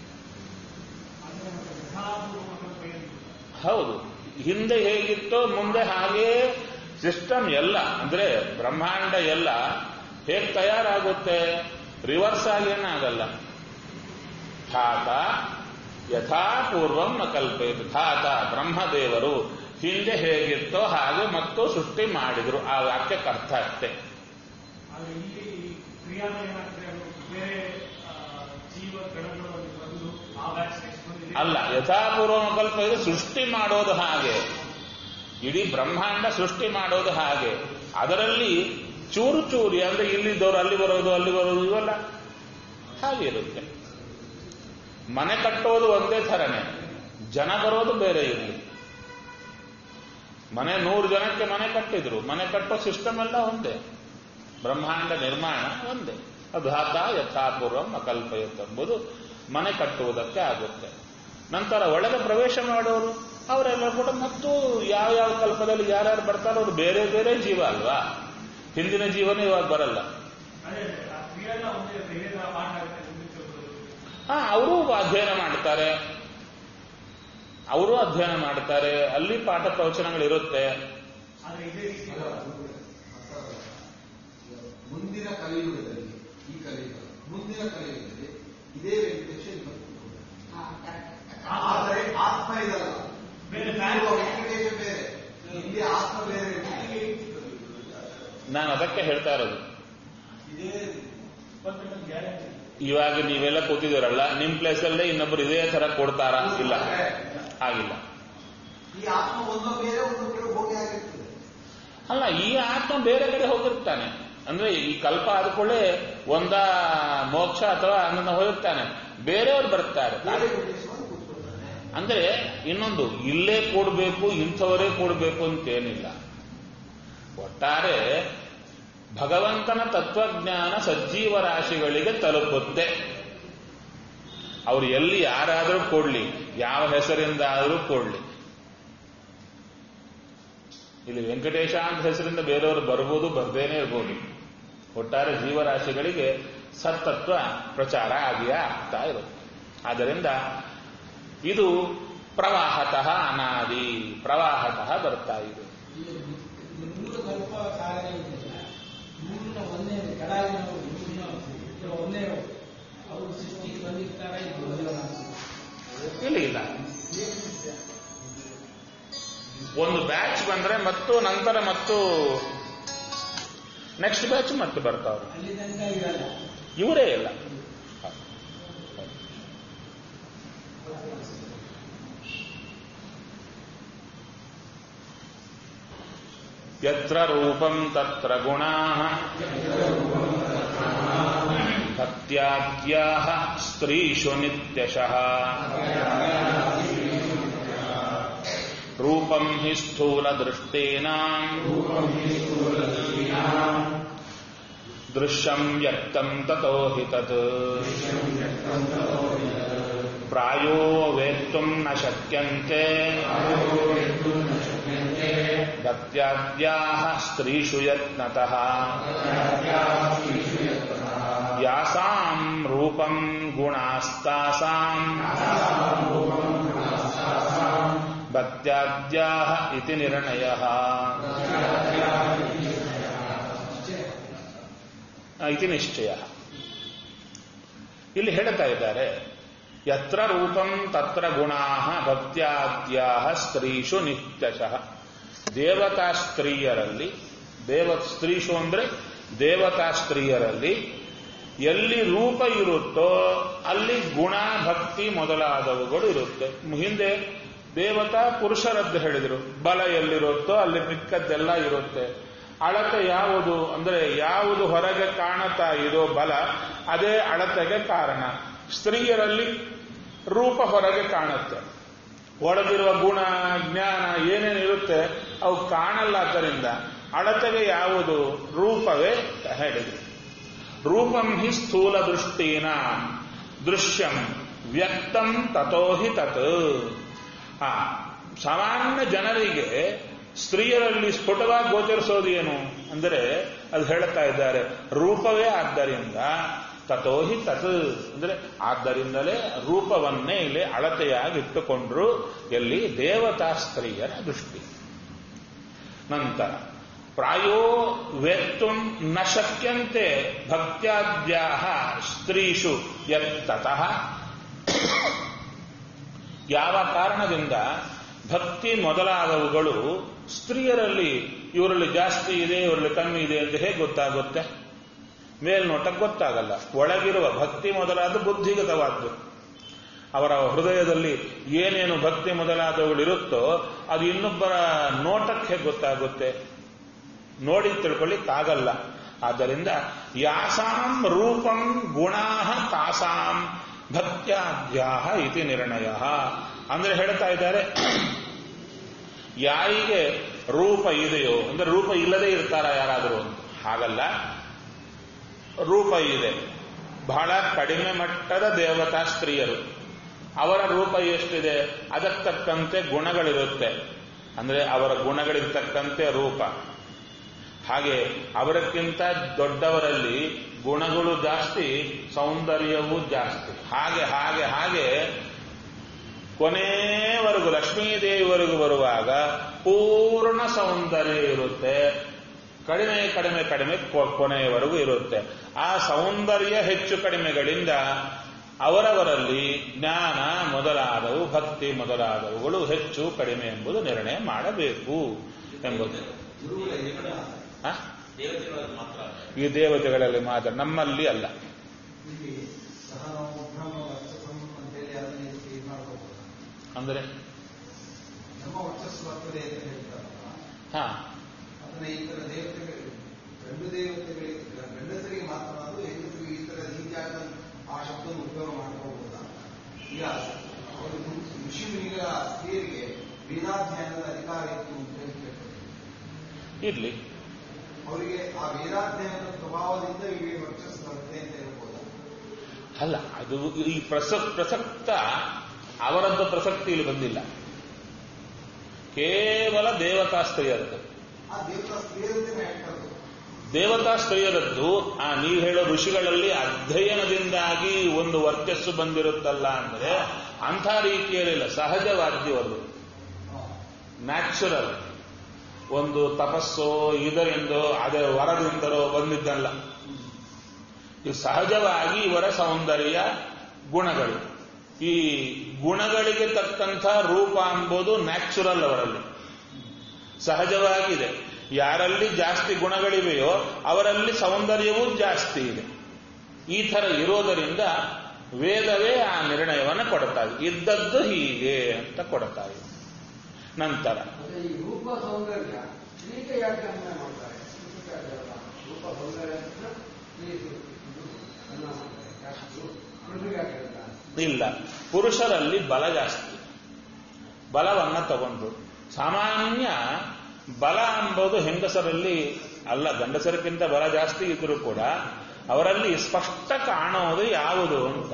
ಹೌದು ಹಿಂದೆ ಹೇಗಿತ್ತೋ ಮುಂದೆ ಹಾಗೇ ಸಿಸ್ಟಮ್ ಎಲ್ಲ ಅಂದ್ರೆ ಬ್ರಹ್ಮಾಂಡ ಎಲ್ಲ ಹೇಗೆ ತಯಾರಾಗುತ್ತೆ ರಿವರ್ಸ್ ಆಗೇನಾಗಲ್ಲ ಧಾತ ಯಥಾಪೂರ್ವಂ ನ ಕಲ್ಪೇತು ಧಾತ ಬ್ರಹ್ಮದೇವರು ಹಿಂದೆ ಹೇಗಿತ್ತೋ ಹಾಗೆ ಮತ್ತು ಸೃಷ್ಟಿ ಮಾಡಿದ್ರು ಆ ವಾಕ್ಯಕ್ಕೆ ಅರ್ಥ ಅಷ್ಟೇ ಆದ್ರೆ ಇಲ್ಲಿ ಕ್ರಿಯಾನ ಏನಾಗ್ತದೆ ಅದು ಬೇರೆ ಆ, ಜೀವ ಗಣಗಳು ಅಲ್ಲಿ ಬಂದು ಆ ಬ್ಯಾಚ್ ನೆಕ್ಸ್ಟ್ ಬಂದಿದೆ ಅಲ್ಲ ಯಥಾಪೂರ್ವ ಕಲ್ಪ ಇದು ಸೃಷ್ಟಿ ಮಾಡೋದು ಹಾಗೆ ಇಡೀ ಬ್ರಹ್ಮಾಂಡ ಸೃಷ್ಟಿ ಮಾಡೋದು ಹಾಗೆ ಅದರಲ್ಲಿ ಚೂರು ಚೂರಿ ಅಂದ್ರೆ ಇಲ್ಲಿದ್ದವರು ಅಲ್ಲಿ ಬರೋದು ಅಲ್ಲಿ ಬರೋದು ಇವೆಲ್ಲ ಹಾಗೆ ಇರುತ್ತೆ ಮನೆ ಕಟ್ಟೋದು ಒಂದೇ ಥರನೇ ಜನ ಬರೋದು ಬೇರೆ ಇರಲಿ ಮನೆ ನೂರು ಜನಕ್ಕೆ ಮನೆ ಕಟ್ಟಿದ್ರು ಮನೆ ಕಟ್ಟೋ ಸಿಸ್ಟಮ್ ಎಲ್ಲ ಒಂದೇ ಬ್ರಹ್ಮಾಂಡ ನಿರ್ಮಾಣ ಒಂದೇ ಅಧಾತ ಯಥಾಪೂರ್ವಂ ಅಕಲ್ಪಯುತ್ ಎಂಬುದು ಮನೆ ಕಟ್ಟುವುದಕ್ಕೆ ಆಗುತ್ತೆ ನಂತರ ಒಳಗೆ ಪ್ರವೇಶ ಮಾಡೋರು ಅವರೆಲ್ಲ ಕೂಡ ಮತ್ತು ಯಾವ ಯಾವ ಕಲ್ಪದಲ್ಲಿ ಯಾರ್ಯಾರು ಬರ್ತಾರೋ ಅವರು ಬೇರೆ ಬೇರೆ ಜೀವ ಅಲ್ವಾ ಹಿಂದಿನ ಜೀವನ ಇವಾಗ ಬರಲ್ಲ ಅದೇ ಆ ಕ್ರಿಯೆಲ್ಲ ಒಂದೇ ಇರುತ್ತೆ ಇದೇ ತರ ಪಾಠ ಆಗುತ್ತೆ ಮುಂದೆ ತಿಳ್ಕೊಳ್ಳೋದು. ಹಾ ಅವರು ಅಧ್ಯಯನ ಮಾಡ್ತಾರೆ ಅವರು ಅಧ್ಯಯನ ಮಾಡ್ತಾರೆ ಅಲ್ಲಿ ಪಾಠ ಪ್ರವಚನಗಳಿರುತ್ತೆ ಆದ್ರೆ ಇದೇ ರೀತಿ ಮುಂದಿನ ಕಲಿಯುಗದಲ್ಲಿ ಈ ಕಲಿಯುಗ ಮುಂದಿನ ಕಲಿಯುಗದಲ್ಲಿ ಇದೇ ವೆಂಕಟೇಶ ಇಲ್ಲಿ ಬರ್ತಾರೆ. ಆದರೆ ಆತ್ಮ ಇದಲ್ಲ ಬೇರೆ ಇಲ್ಲಿರುವ ವೆಂಕಟೇಶ ಬೇರೆ ಇಲ್ಲಿ ಆತ್ಮ ಬೇರೆ ವೆಂಕಟೇಶ. ನಾನು ಅದಕ್ಕೆ ಹೇಳ್ತಾ ಇರೋದು ಇದೇ ಬರ್ಬೇಕಂತ ಗ್ಯಾರಂಟಿ ಇವಾಗ ನೀವೆಲ್ಲ ಕೂತಿದ್ದೀರಲ್ಲ ನಿಮ್ ಪ್ಲೇಸಲ್ಲೇ ಇನ್ನೊಬ್ರು ಇದೇ ತರ ಕೊಡ್ತಾರಾ ಇಲ್ಲ ಆಗಿಲ್ಲ ಈ ಆತ್ಮ ಒಂದೋ ಬೇರೆ ಒಂದು ಕಡೆ ಹೋಗಿ ಆಗಿರ್ತದೆ ಅಲ್ಲ ಈ ಆತ್ಮ ಬೇರೆ ಕಡೆ ಹೋಗಿರ್ತಾನೆ ಅಂದ್ರೆ ಈ ಕಲ್ಪ ಆದ್ಕೊಳ್ಳೆ ಒಂದ ಮೋಕ್ಷ ಅಥವಾ ಅನ್ನನ ಹೋಗಿರ್ತಾನೆ ಬೇರೆಯವ್ರು ಬರ್ತಾರೆ ಬೇರೆ ವೆಂಕಟೇಶ್ವರ ಕೂತ್ಕೊಳ್ತಾನೆ ಅಂದ್ರೆ ಇನ್ನೊಂದು ಇಲ್ಲೇ ಕೂಡಬೇಕು ಇಂಥವರೇ ಕೂಡಬೇಕು ಅಂತೇನಿಲ್ಲ ಒಟ್ಟಾರೆ ಭಗವಂತನ ತತ್ವಜ್ಞಾನ ಸಜ್ಜೀವ ರಾಶಿಗಳಿಗೆ ತಲುಪುತ್ತೆ ಅವ್ರು ಎಲ್ಲಿ ಯಾರಾದರೂ ಕೊಡ್ಲಿ ಯಾವ ಹೆಸರಿಂದ ಆದರೂ ಕೊಡ್ಲಿ ಇಲ್ಲಿ ವೆಂಕಟೇಶ ಅಂತ ಹೆಸರಿಂದ ಬೇರೆಯವರು ಬರ್ಬೋದು ಬರ್ದೇನೆ ಇರ್ಬೋದು ಒಟ್ಟಾರೆ ಜೀವರಾಶಿಗಳಿಗೆ ಸತ್ತತ್ವ ಪ್ರಚಾರ ಆಗಿಯೇ ಆಗ್ತಾ ಇರುತ್ತೆ ಆದ್ದರಿಂದ ಇದು ಪ್ರವಾಹತಃ ಅನಾದಿ ಪ್ರವಾಹತಃ ಬರ್ತಾ ಇದೆ ಮೂಲ ಕಲ್ಪ ಕಾರ್ಯ ಇದೆಯಲ್ಲ ಮೂರಿನ ಒಂದೇ ಕೆಳಗಿನವರು ಮೂರಿನ ಇದ್ರ ಒಂದೇ ಅವರು ಸೃಷ್ಟಿಗೆ ಬಂದಿರ್ತಾರೆ ಇದು ಒಂದೇ ಇಲ್ಲ ಇಲ್ಲ ಒಂದು ಬ್ಯಾಚ್ ಬಂದ್ರೆ ಮತ್ತು ನಂತರ ಮತ್ತು ನೆಕ್ಸ್ಟ್ ಬ್ಯಾಚ್ ಮತ್ತೆ ಬರ್ತಾವ್ರು ಅಲ್ಲಿ ತನಕ ಇರಲ್ಲ ಇವರೇ ಇಲ್ಲ ಯತ್ರ ರೂಪಂ ತತ್ರ ಗುಣಾಃ ಭಕ್ತ್ಯಾದ್ಯಾಃ ಸ್ತ್ರೀಷು ನಿತ್ಯಶಃ ರೂಪಂ ಹಿ ಸ್ಥೂಲದೃಷ್ಟೇನಾಂ ದೃಶ್ಯಂ ವ್ಯಕ್ತಂ ತತೋ ಹಿ ತತ್ ಪ್ರಾಯೋ ವೇತ್ತುಂ ನ ಶಕ್ಯಂತೆ ಭಕ್ತ್ಯಾದ್ಯಾಃ ಸ್ತ್ರೀಷು ಯತ್ನತಃ ಯಾಸಾಂ ರೂಪಂ ಗುಣಾಸ್ತಾಸಾಂ ಭಕ್ತ್ಯಾದ್ಯಾಃ ಇತಿ ನಿರ್ಣಯಃ ಆ, ಇತಿ ನಿಶ್ಚಯ ಇಲ್ಲಿ ಹೇಳ್ತಾ ಇದ್ದಾರೆ ಯತ್ರ ರೂಪಂ ತತ್ರ ಗುಣಾ ಭಕ್ತ್ಯಾದ್ಯಾ ಸ್ತ್ರೀಷು ನಿತ್ಯಶಃ ದೇವತಾ ಸ್ತ್ರೀಯರಲ್ಲಿ ದೇವ ಸ್ತ್ರೀಷು ಅಂದ್ರೆ ದೇವತಾ ಸ್ತ್ರೀಯರಲ್ಲಿ ಎಲ್ಲಿ ರೂಪ ಇರುತ್ತೋ ಅಲ್ಲಿ ಗುಣ ಭಕ್ತಿ ಮೊದಲಾದವುಗಳು ಇರುತ್ತೆ ಹಿಂದೆ ದೇವತಾ ಪುರುಷರದ್ದು ಹೇಳಿದರು ಬಲ ಎಲ್ಲಿರುತ್ತೋ ಅಲ್ಲಿ ಮಿಕ್ಕದ್ದೆಲ್ಲ ಇರುತ್ತೆ ಅಳತೆ ಯಾವುದು ಅಂದ್ರೆ ಯಾವುದು ಹೊರಗೆ ಕಾಣುತ್ತಾ ಇದೋ ಬಲ ಅದೇ ಅಳತೆಗೆ ಕಾರಣ ಸ್ತ್ರೀಯರಲ್ಲಿ ರೂಪ ಹೊರಗೆ ಕಾಣುತ್ತೆ ಒಳಗಿರುವ ಗುಣ ಜ್ಞಾನ ಏನೇನಿರುತ್ತೆ ಅವು ಕಾಣಲ್ಲಾದ್ದರಿಂದ ಅಳತೆಗೆ ಯಾವುದು ರೂಪವೇ ಹೇಳಿದ್ರು ರೂಪಂ ಹಿ ಸ್ಥೂಲ ದೃಷ್ಟಿನ ದೃಶ್ಯಂ ವ್ಯಕ್ತಂ ತಥೋ ಹಿ ತತ್ ಆ ಸಾಮಾನ್ಯ ಜನರಿಗೆ ಸ್ತ್ರೀಯರಲ್ಲಿ ಸ್ಫುಟವಾಗಿ ಗೋಚರಿಸೋದು ಏನು ಅಂದರೆ ಅದು ಹೇಳ್ತಾ ಇದ್ದಾರೆ ರೂಪವೇ ಆದ್ದರಿಂದ ತಥೋಹಿ ತತ್ ಅಂದ್ರೆ ಆದ್ದರಿಂದಲೇ ರೂಪವನ್ನೇ ಇಲ್ಲಿ ಅಳತೆಯಾಗಿ ಇಟ್ಟುಕೊಂಡ್ರು ಎಲ್ಲಿ ದೇವತಾ ಸ್ತ್ರೀಯರ ದೃಷ್ಟಿ ನಂತರ ಪ್ರಾಯೋ ವೇತ್ತುಂ ನ ಶಕ್ಯಂತೆ ಭಕ್ತ್ಯಾದ್ಯಾ ಸ್ತ್ರೀಷು ಯತ್ತತಃ ಯಾವ ಕಾರಣದಿಂದ ಭಕ್ತಿ ಮೊದಲಾದವುಗಳು ಸ್ತ್ರೀಯರಲ್ಲಿ ಇವರಲ್ಲಿ ಜಾಸ್ತಿ ಇದೆ ಇವರಲ್ಲಿ ಕಮ್ಮಿ ಇದೆ ಅಂತ ಹೇಗೆ ಗೊತ್ತಾಗುತ್ತೆ ಮೇಲ್ನೋಟಕ್ಕೆ ಗೊತ್ತಾಗಲ್ಲ ಒಳಗಿರುವ ಭಕ್ತಿ ಮೊದಲಾದ ಬುದ್ಧಿಗತವಾದ್ದು ಅವರ ಹೃದಯದಲ್ಲಿ ಏನೇನು ಭಕ್ತಿ ಮೊದಲಾದವುಗಳಿರುತ್ತೋ ಅದು ಇನ್ನೊಬ್ಬರ ನೋಟಕ್ಕೆ ಗೊತ್ತಾಗುತ್ತೆ ನೋಡಿ ತಿಳ್ಕೊಳ್ಳಿಕ್ಕಾಗಲ್ಲ ಆದ್ದರಿಂದ ಯಾಸಾಂ ರೂಪಂ ಗುಣಾ ತಾಸಾಂ ಭಕ್ತ್ಯಾದ್ಯಾ ಇತಿ ನಿರ್ಣಯ ಅಂದ್ರೆ ಹೇಳ್ತಾ ಇದ್ದಾರೆ ಯಾರಿಗೆ ರೂಪ ಇದೆಯೋ ಅಂದ್ರೆ ರೂಪ ಇಲ್ಲದೆ ಇರ್ತಾರ ಯಾರಾದರೂ ಅಂತ ಹಾಗಲ್ಲ ರೂಪ ಇದೆ ಬಹಳ ಕಡಿಮೆ ಮಟ್ಟದ ದೇವತಾ ಸ್ತ್ರೀಯರು ಅವರ ರೂಪ ಎಷ್ಟಿದೆ ಅದಕ್ಕೆ ತಕ್ಕಂತೆ ಗುಣಗಳಿರುತ್ತೆ ಅಂದ್ರೆ ಅವರ ಗುಣಗಳಿರ್ತಕ್ಕಂತೆ ರೂಪ ಹಾಗೆ ಅವರಕ್ಕಿಂತ ದೊಡ್ಡವರಲ್ಲಿ ಗುಣಗಳು ಜಾಸ್ತಿ ಸೌಂದರ್ಯವೂ ಜಾಸ್ತಿ ಹಾಗೆ ಹಾಗೆ ಹಾಗೆ ಕೊನೆಯವರೆಗೂ ಲಕ್ಷ್ಮೀದೇವಿವರೆಗೂ ಬರುವಾಗ ಪೂರ್ಣ ಸೌಂದರ್ಯ ಇರುತ್ತೆ ಕಡಿಮೆ ಕಡಿಮೆ ಕಡಿಮೆ ಕೊ- ಕೊನೆಯವರೆಗೂ ಇರುತ್ತೆ ಆ ಸೌಂದರ್ಯ ಹೆಚ್ಚು ಕಡಿಮೆಗಳಿಂದ ಅವರವರಲ್ಲಿ ಜ್ಞಾನ ಮೊದಲಾದವು ಭಕ್ತಿ ಮೊದಲಾದವುಗಳು ಹೆಚ್ಚು ಕಡಿಮೆ ಎಂಬುದು ನಿರ್ಣಯ ಮಾಡಬೇಕು ಎಂಬುದು ಗುರುಗಳ ಏಕನ ಆ? ದೇವತೆಗಳಲ್ಲಿ ಮಾತ್ರ ಈ ದೇವತೆಗಳಲ್ಲಿ ಮಾತ್ರ ನಮ್ಮಲ್ಲಿ ಅಲ್ಲ ಇಲ್ಲಿ ಸಹ ನಾವು ಬ್ರಹ್ಮ ವರ್ಚಸ್ಸಂ ಅಂತೇಳಿ ಅದನ್ನ ಇದಕ್ಕೆ ಇದು ಮಾಡ್ಕೋಬಹುದು ಅಂದ್ರೆ ನಮ್ಮ ವರ್ಚಸ್ಸು ಬರ್ತದೆ ಅಂತ ಹೇಳ್ತಾರಲ್ಲ ಹಾ ಅದನ್ನ ಈ ತರ ದೇವತೆಗಳಿಗೆ ಗಂಡು ದೇವತೆಗಳಿಗೆ ಗಂಡಸರಿಗೆ ಮಾತ್ರ ಅದು ಹೆಂಗಸರಿಗೆ ಈ ತರ ರೀತಿಯಾದ ಆ ಶಬ್ದವನ್ನು ಉಪಯೋಗ ಮಾಡ್ಕೋಬಹುದಾ ಈಗ ಅವರು ಋಷಿ ಮುನಿಗಳ ಸ್ತ್ರೀಯರಿಗೆ ವೇದಾಧ್ಯಯನದ ಅಧಿಕಾರ ಇತ್ತು ಅಂತ ಹೇಳಿ ಕೇಳ್ತಾರೆ ಇರ್ಲಿ ಅವರಿಗೆ ಆ ವೇದಾಧ್ಯಯನದ ಪ್ರಭಾವದಿಂದ ಇವೇ ವರ್ಚಸ್ಸು ಬರುತ್ತೆ ಅಂತ ಹೇಳ್ಬೋದಾ ಅಲ್ಲ ಅದು ಈ ಪ್ರಸಕ್ ಪ್ರಸಕ್ತ ಅವರದ್ದು ಪ್ರಸಕ್ತಿ ಇಲ್ಲಿ ಬಂದಿಲ್ಲ ಕೇವಲ ದೇವತಾ ಸ್ತ್ರೀಯರದ್ದು ಆ ದೇವತಾ ಸ್ತ್ರೀಯರಂತೆಯೇ ಹೇಳ್ತಾರೆ ದೇವತಾ ಸ್ತ್ರೀಯರದ್ದು ಆ ನೀವು ಹೇಳೋ ಋಷಿಗಳಲ್ಲಿ ಅಧ್ಯಯನದಿಂದಾಗಿ ಒಂದು ವರ್ಚಸ್ಸು ಬಂದಿರುತ್ತಲ್ಲ ಅಂದ್ರೆ ಅಂಥ ರೀತಿಯಲ್ಲಿಲ್ಲ ಸಹಜವಾದ್ಯವದು ನ್ಯಾಚುರಲ್ ಒಂದು ತಪಸ್ಸೋ ಇದರಿಂದೋ ಅದೇ ವರದಿಂದಲೋ ಬಂದಿದ್ದಲ್ಲ ಇದು ಸಹಜವಾಗಿ ಇವರ ಸೌಂದರ್ಯ ಗುಣಗಳು ಈ ಗುಣಗಳಿಗೆ ತಕ್ಕಂಥ ರೂಪ ಎಂಬುದು ನ್ಯಾಚುರಲ್ ಅವರಲ್ಲಿ ಸಹಜವಾಗಿದೆ ಯಾರಲ್ಲಿ ಜಾಸ್ತಿ ಗುಣಗಳಿವೆಯೋ ಅವರಲ್ಲಿ ಸೌಂದರ್ಯವೂ ಜಾಸ್ತಿ ಇದೆ ಈ ತರ ಇರೋದರಿಂದ ವೇದವೇ ಆ ನಿರ್ಣಯವನ್ನು ಕೊಡ್ತಾ ಇದೆ ಇದ್ದದ್ದು ಹೀಗೆ ಅಂತ ಕೊಡ್ತಾ ಇದೆ ನಂತರ ಮತ್ತೆ ಈ ರೂಪ ಸೌಂದರ್ಯ ಸ್ತ್ರೀಗೆ ಯಾಕೆ ಅನ್ವಯ ಮಾಡ್ತಾರೆ ಪುರುಷಕ್ಕೆ ಅದಲ್ಲ. ರೂಪ ಸೌಂದರ್ಯ ಅಂತ ಸ್ತ್ರೀ ಅನ್ನ ಮಾಡ್ತಾರೆ ಜಾಸ್ತಿ ಪುರುಷರಿಗೆ ಯಾಕೆ ಹೇಳ್ತಾರೆ? ಇಲ್ಲ ಪುರುಷರಲ್ಲಿ ಬಲ ಜಾಸ್ತಿ ಬಲವನ್ನ ತಗೊಂಡು ಸಾಮಾನ್ಯ ಬಲ ಎಂಬುದು ಹೆಂಗಸರಲ್ಲಿ ಅಲ್ಲ ಗಂಡಸರಕ್ಕಿಂತ ಬಲ ಜಾಸ್ತಿ ಇದ್ರೂ ಕೂಡ ಅವರಲ್ಲಿ ಸ್ಪಷ್ಟ ಕಾಣೋದು ಯಾವುದು ಅಂತ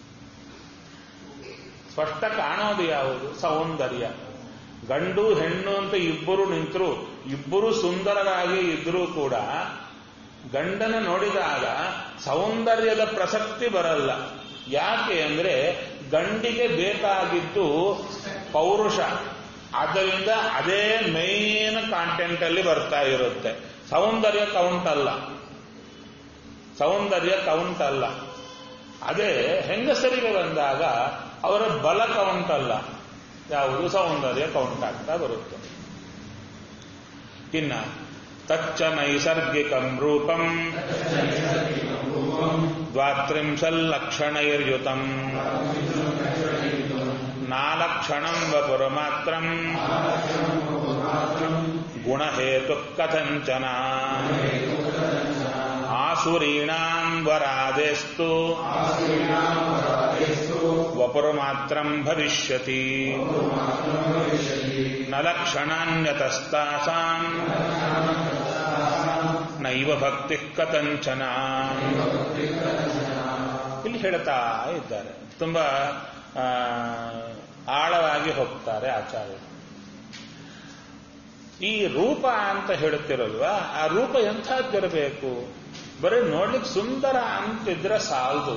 ಸ್ಪಷ್ಟ ಕಾಣೋದು ಯಾವುದು ಸೌಂದರ್ಯ ಗಂಡು ಹೆಣ್ಣು ಅಂತ ಇಬ್ಬರು ನಿಂತರು ಇಬ್ಬರು ಸುಂದರರಾಗಿ ಇದ್ರೂ ಕೂಡ ಗಂಡನ ನೋಡಿದಾಗ ಸೌಂದರ್ಯದ ಪ್ರಸಕ್ತಿ ಬರಲ್ಲ ಯಾಕೆ ಅಂದ್ರೆ ಗಂಡಿಗೆ ಬೇಕಾಗಿದ್ದು ಪೌರುಷ ಆದ್ದರಿಂದ ಅದೇ ಮೇನ್ ಕಾಂಟೆಂಟ್ ಅಲ್ಲಿ ಬರ್ತಾ ಇರುತ್ತೆ ಸೌಂದರ್ಯ ಕೌಂಟ್ ಅಲ್ಲ ಸೌಂದರ್ಯ ಕೌಂಟ್ ಅಲ್ಲ ಅದೇ ಹೆಂಗಸರಿಗೆ ಬಂದಾಗ ಅವರ ಬಲ ಕೌಂಟ್ ಅಲ್ಲ ಯಾವುದು ಸೌಂದರ್ಯ ಕೌಂಟ್ ಆಗ್ತಾ ಬರುತ್ತೆ ಇನ್ನ ತಚ್ಚ ನೈಸರ್ಗಿಕಂ ರೂಪಂ ದ್ವಾತ್ರಿಂಶಲ್ಲಕ್ಷಣೈರ್ಯುತಂ ನಾಲಕ್ಷಣಂ ವಪುರಮಾತ್ರಂ ಗುಣಹೇತು ಕಥಂಚನ ಆಸುರೀಣಾಂ ವರಾದೇಸ್ತು ವಪುರಮಾತ್ರಂ ಭವಿಷ್ಯತಿ ನ ಲಕ್ಷಣಾನ್ಯತಸ್ತಾಸಾಂ ನೈವ ಭಕ್ತಿ ಕಥಂಚನ ಇಲ್ಲಿ ಹೇಳ್ತಾ ಇದ್ದಾರೆ ತುಂಬಾ ಆ, ಆಳವಾಗಿ ಹೋಗ್ತಾರೆ ಆಚಾರ್ಯರು ಈ ರೂಪ ಅಂತ ಹೇಳುತ್ತಿರಲ್ವಾ ಆ ರೂಪ ಎಂಥದ್ದಿರಬೇಕು ಬರೀ ನೋಡ್ಲಿಕ್ಕೆ ಸುಂದರ ಅಂತಿದ್ರೆ ಸಾಲದು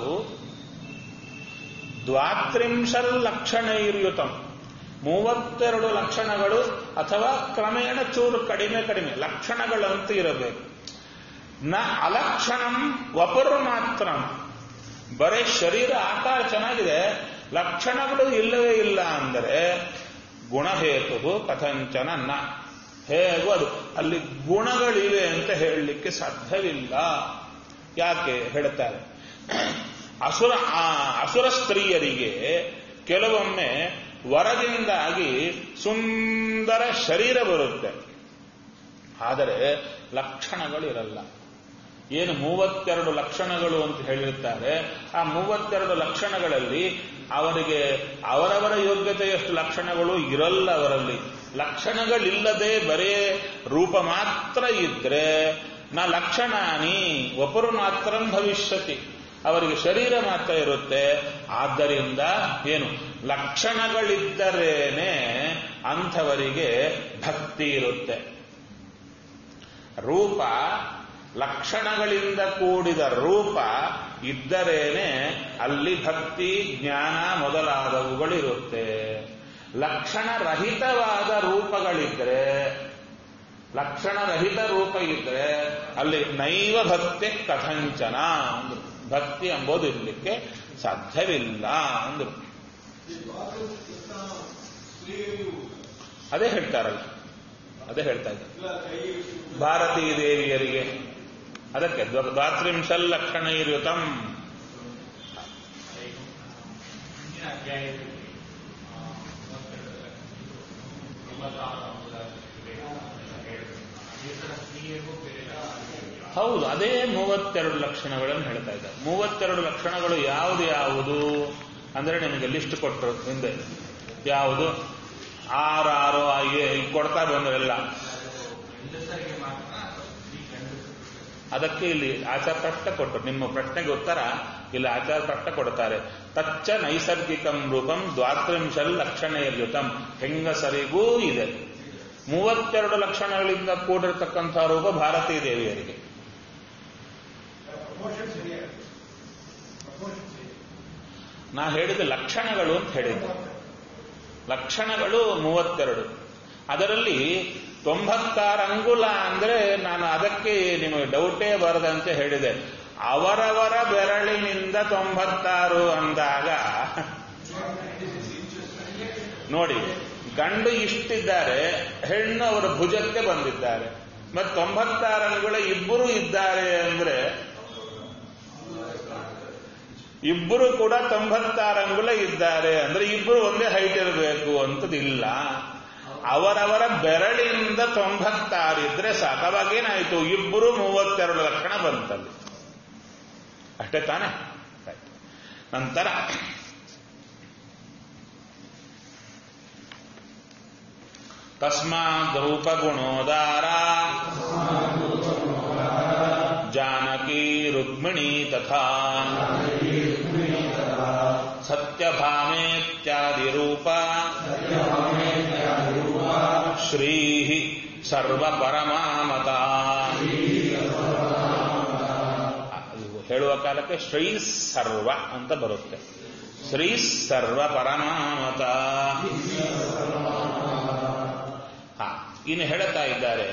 ದ್ವಾತ್ರಿಂಶಲ್ ಲಕ್ಷಣೈರ್ಯುತಂ ಮೂವತ್ತೆರಡು ಲಕ್ಷಣಗಳು ಅಥವಾ ಕ್ರಮೇಣ ಚೂರು ಕಡಿಮೆ ಕಡಿಮೆ ಲಕ್ಷಣಗಳಂತೂ ಇರಬೇಕು ನ ಅಲಕ್ಷಣಂ ವಪರು ಮಾತ್ರ ಬರೀ ಶರೀರ ಆಕಾರ ಚೆನ್ನಾಗಿದೆ ಲಕ್ಷಣಗಳು ಇಲ್ಲವೇ ಇಲ್ಲ ಅಂದರೆ ಗುಣಹೇತು ಕಥಂಚನ ನ ಹೇಗೂ ಅದು ಅಲ್ಲಿ ಗುಣಗಳಿವೆ ಅಂತ ಹೇಳಲಿಕ್ಕೆ ಸಾಧ್ಯವಿಲ್ಲ ಯಾಕೆ ಹೇಳ್ತಾರೆ ಅಸುರ ಆ ಅಸುರ ಸ್ತ್ರೀಯರಿಗೆ ಕೆಲವೊಮ್ಮೆ ವರದಿಂದಾಗಿ ಸುಂದರ ಶರೀರ ಬರುತ್ತೆ ಆದರೆ ಲಕ್ಷಣಗಳಿರಲ್ಲ ಏನು ಮೂವತ್ತೆರಡು ಲಕ್ಷಣಗಳು ಅಂತ ಹೇಳಿರ್ತಾರೆ ಆ ಮೂವತ್ತೆರಡು ಲಕ್ಷಣಗಳಲ್ಲಿ ಅವರಿಗೆ ಅವರವರ ಯೋಗ್ಯತೆಯಷ್ಟು ಲಕ್ಷಣಗಳು ಇರಲ್ಲ ಅವರಲ್ಲಿ ಲಕ್ಷಣಗಳಿಲ್ಲದೆ ಬರೇ ರೂಪ ಮಾತ್ರ ಇದ್ರೆ ನ ಲಕ್ಷಣಾನಿ ಒಪರು ಮಾತ್ರ ಭವಿಷ್ಯತಿ ಅವರಿಗೆ ಶರೀರ ಮಾತ್ರ ಇರುತ್ತೆ ಆದ್ದರಿಂದ ಏನು ಲಕ್ಷಣಗಳಿದ್ದರೇನೆ ಅಂಥವರಿಗೆ ಭಕ್ತಿ ಇರುತ್ತೆ ರೂಪ ಲಕ್ಷಣಗಳಿಂದ ಕೂಡಿದ ರೂಪ ಇದ್ದರೇನೆ ಅಲ್ಲಿ ಭಕ್ತಿ ಜ್ಞಾನ ಮೊದಲಾದವುಗಳಿರುತ್ತೆ ಲಕ್ಷಣರಹಿತವಾದ ರೂಪಗಳಿದ್ರೆ ಲಕ್ಷಣರಹಿತ ರೂಪ ಇದ್ರೆ ಅಲ್ಲಿ ನೈವ ಭಕ್ತಿ ಕಥಂಚನ ಅಂದ್ರು ಭಕ್ತಿ ಎಂಬುದು ಇರಲಿಕ್ಕೆ ಸಾಧ್ಯವಿಲ್ಲ ಅಂದ್ರು ಅದೇ ಹೇಳ್ತಾರಲ್ಲ ಅದೇ ಹೇಳ್ತಾ ಇದ್ದಾರೆ ಭಾರತೀ ದೇವಿಯರಿಗೆ ಅದಕ್ಕೆ ದ್ವ- ದ್ವಾತ್ರಿಂಶಲ್ ಲಕ್ಷಣ ಇರುತಂ ಹಿಂದಿನ ಅಧ್ಯಾಯದಲ್ಲಿ ಆ, ಮೂವತ್ತೆರಡರಲ್ಲಿ ಎಂಬತ್ತಾರು ಅಂಶದ ಇದೆ ಅಂತ ಹೇಳಿದ್ರು. ಅದೇ ಥರ ಸ್ತ್ರೀಯರಿಗೂ ಬೇರೆ ಹೌದು ಅದೇ ಮೂವತ್ತೆರಡು ಲಕ್ಷಣಗಳನ್ನು ಹೇಳ್ತಾ ಇದ್ದಾರೆ ಮೂವತ್ತೆರಡು ಲಕ್ಷಣಗಳು ಯಾವುದು ಯಾವುದು ಅಂದ್ರೆ ನಿಮಗೆ ಲಿಸ್ಟ್ ಕೊಟ್ಟರು ಹಿಂದೆ ಯಾವುದು ಆರು ಆರು ಐ- ಐ ಕೊಡ್ತಾ ಬಂದ್ರೆಲ್ಲ ಹೆಂಗಸರಿಗೆ ಮಾತ್ರ ಸ್ತ್ರೀ ಗಂಡಸರು ಅದಕ್ಕೆ ಇಲ್ಲಿ ಆಚಾರ ಪ್ರಶ್ನೆ ಕೊಟ್ಟರು ನಿಮ್ಮ ಪ್ರಶ್ನೆಗೆ ಉತ್ತರ ಇಲ್ಲಿ ಆಚಾರ ಪ್ರಶ್ನೆ ಕೊಡ್ತಾರೆ ತಚ್ಚ ನೈಸರ್ಗಿಕಂ ರೂಪಂ ದ್ವಾತ್ರಿಂಶಲ್ ಲಕ್ಷಣಯುತಂ ಹೆಂಗಸರಿಗೂ ಇದೆ ಮೂವತ್ತೆರಡು ಲಕ್ಷಣಗಳಿಂದ ಕೂಡಿರತಕ್ಕಂಥ ರೂಪ ಭಾರತೀ ದೇವಿಯರಿಗೆ ಪ್ರಮೋಷನ್ ಸರಿಯಾಗಿದೆ ಪ್ರಮೋಷನ್ ಸರಿ ನಾ ಹೇಳಿದ ಲಕ್ಷಣಗಳು ಅಂತ ಹೇಳಿದ್ದೆ ಲಕ್ಷಣಗಳು ಮೂವತ್ತೆರಡು ಅದರಲ್ಲಿ ತೊಂಬತ್ತಾರು ಅಂಗುಲ ಅಂದ್ರೆ ನಾನು ಅದಕ್ಕೆ ನಿಮಗೆ ಡೌಟೇ ಬರದಂತೆ ಹೇಳಿದೆ ಅವರವರ ಬೆರಳಿನಿಂದ ತೊಂಬತ್ತಾರು ಅಂದಾಗ ನೋಡಿ ಗಂಡು ಇಷ್ಟಿದ್ದಾರೆ ಹೆಣ್ಣು ಅವರ ಭುಜಕ್ಕೆ ಬಂದಿದ್ದಾರೆ ಮತ್ತೆ ತೊಂಬತ್ತಾರು ಅಂಗುಳ ಇಬ್ಬರು ಇದ್ದಾರೆ ಅಂದ್ರೆ ಇಬ್ಬರು ಕೂಡ ತೊಂಬತ್ತಾರು ಅಂಗುಲ ಇದ್ದಾರೆ ಅಂದ್ರೆ ಇಬ್ಬರು ಒಂದೇ ಹೈಟ್ ಇರಬೇಕು ಅಂತದಿಲ್ಲ ಅವರವರ ಬೆರಳಿಂದ ತೊಂಬತ್ತಾರು ಇದ್ರೆ ಸಾಕವಾಗೇನಾಯ್ತು ಇಬ್ಬರು ಮೂವತ್ತೆರಡು ಲಕ್ಷಣ ಬಂತಲ್ಲಿ ಅಷ್ಟೇ ತಾನೆ Right. ನಂತರ ತಸ್ಮಾದ್ ರೂಪಗುಣೋದಾರ ಜಾನಕಿ ರುಕ್ಮಿಣಿ ತಥಾ ಸತ್ಯಭಾಮೇತ್ಯಾದಿ ರೂಪ ಶ್ರೀ ಸರ್ವಪರಮಾಮತ ಇದು ಹೇಳುವ ಕಾಲಕ್ಕೆ ಶ್ರೀ ಸರ್ವ ಅಂತ ಬರುತ್ತೆ ಶ್ರೀ ಸರ್ವ ಪರಮಾಮತ ಹಾ ಇನ್ನು ಹೇಳ್ತಾ ಇದ್ದಾರೆ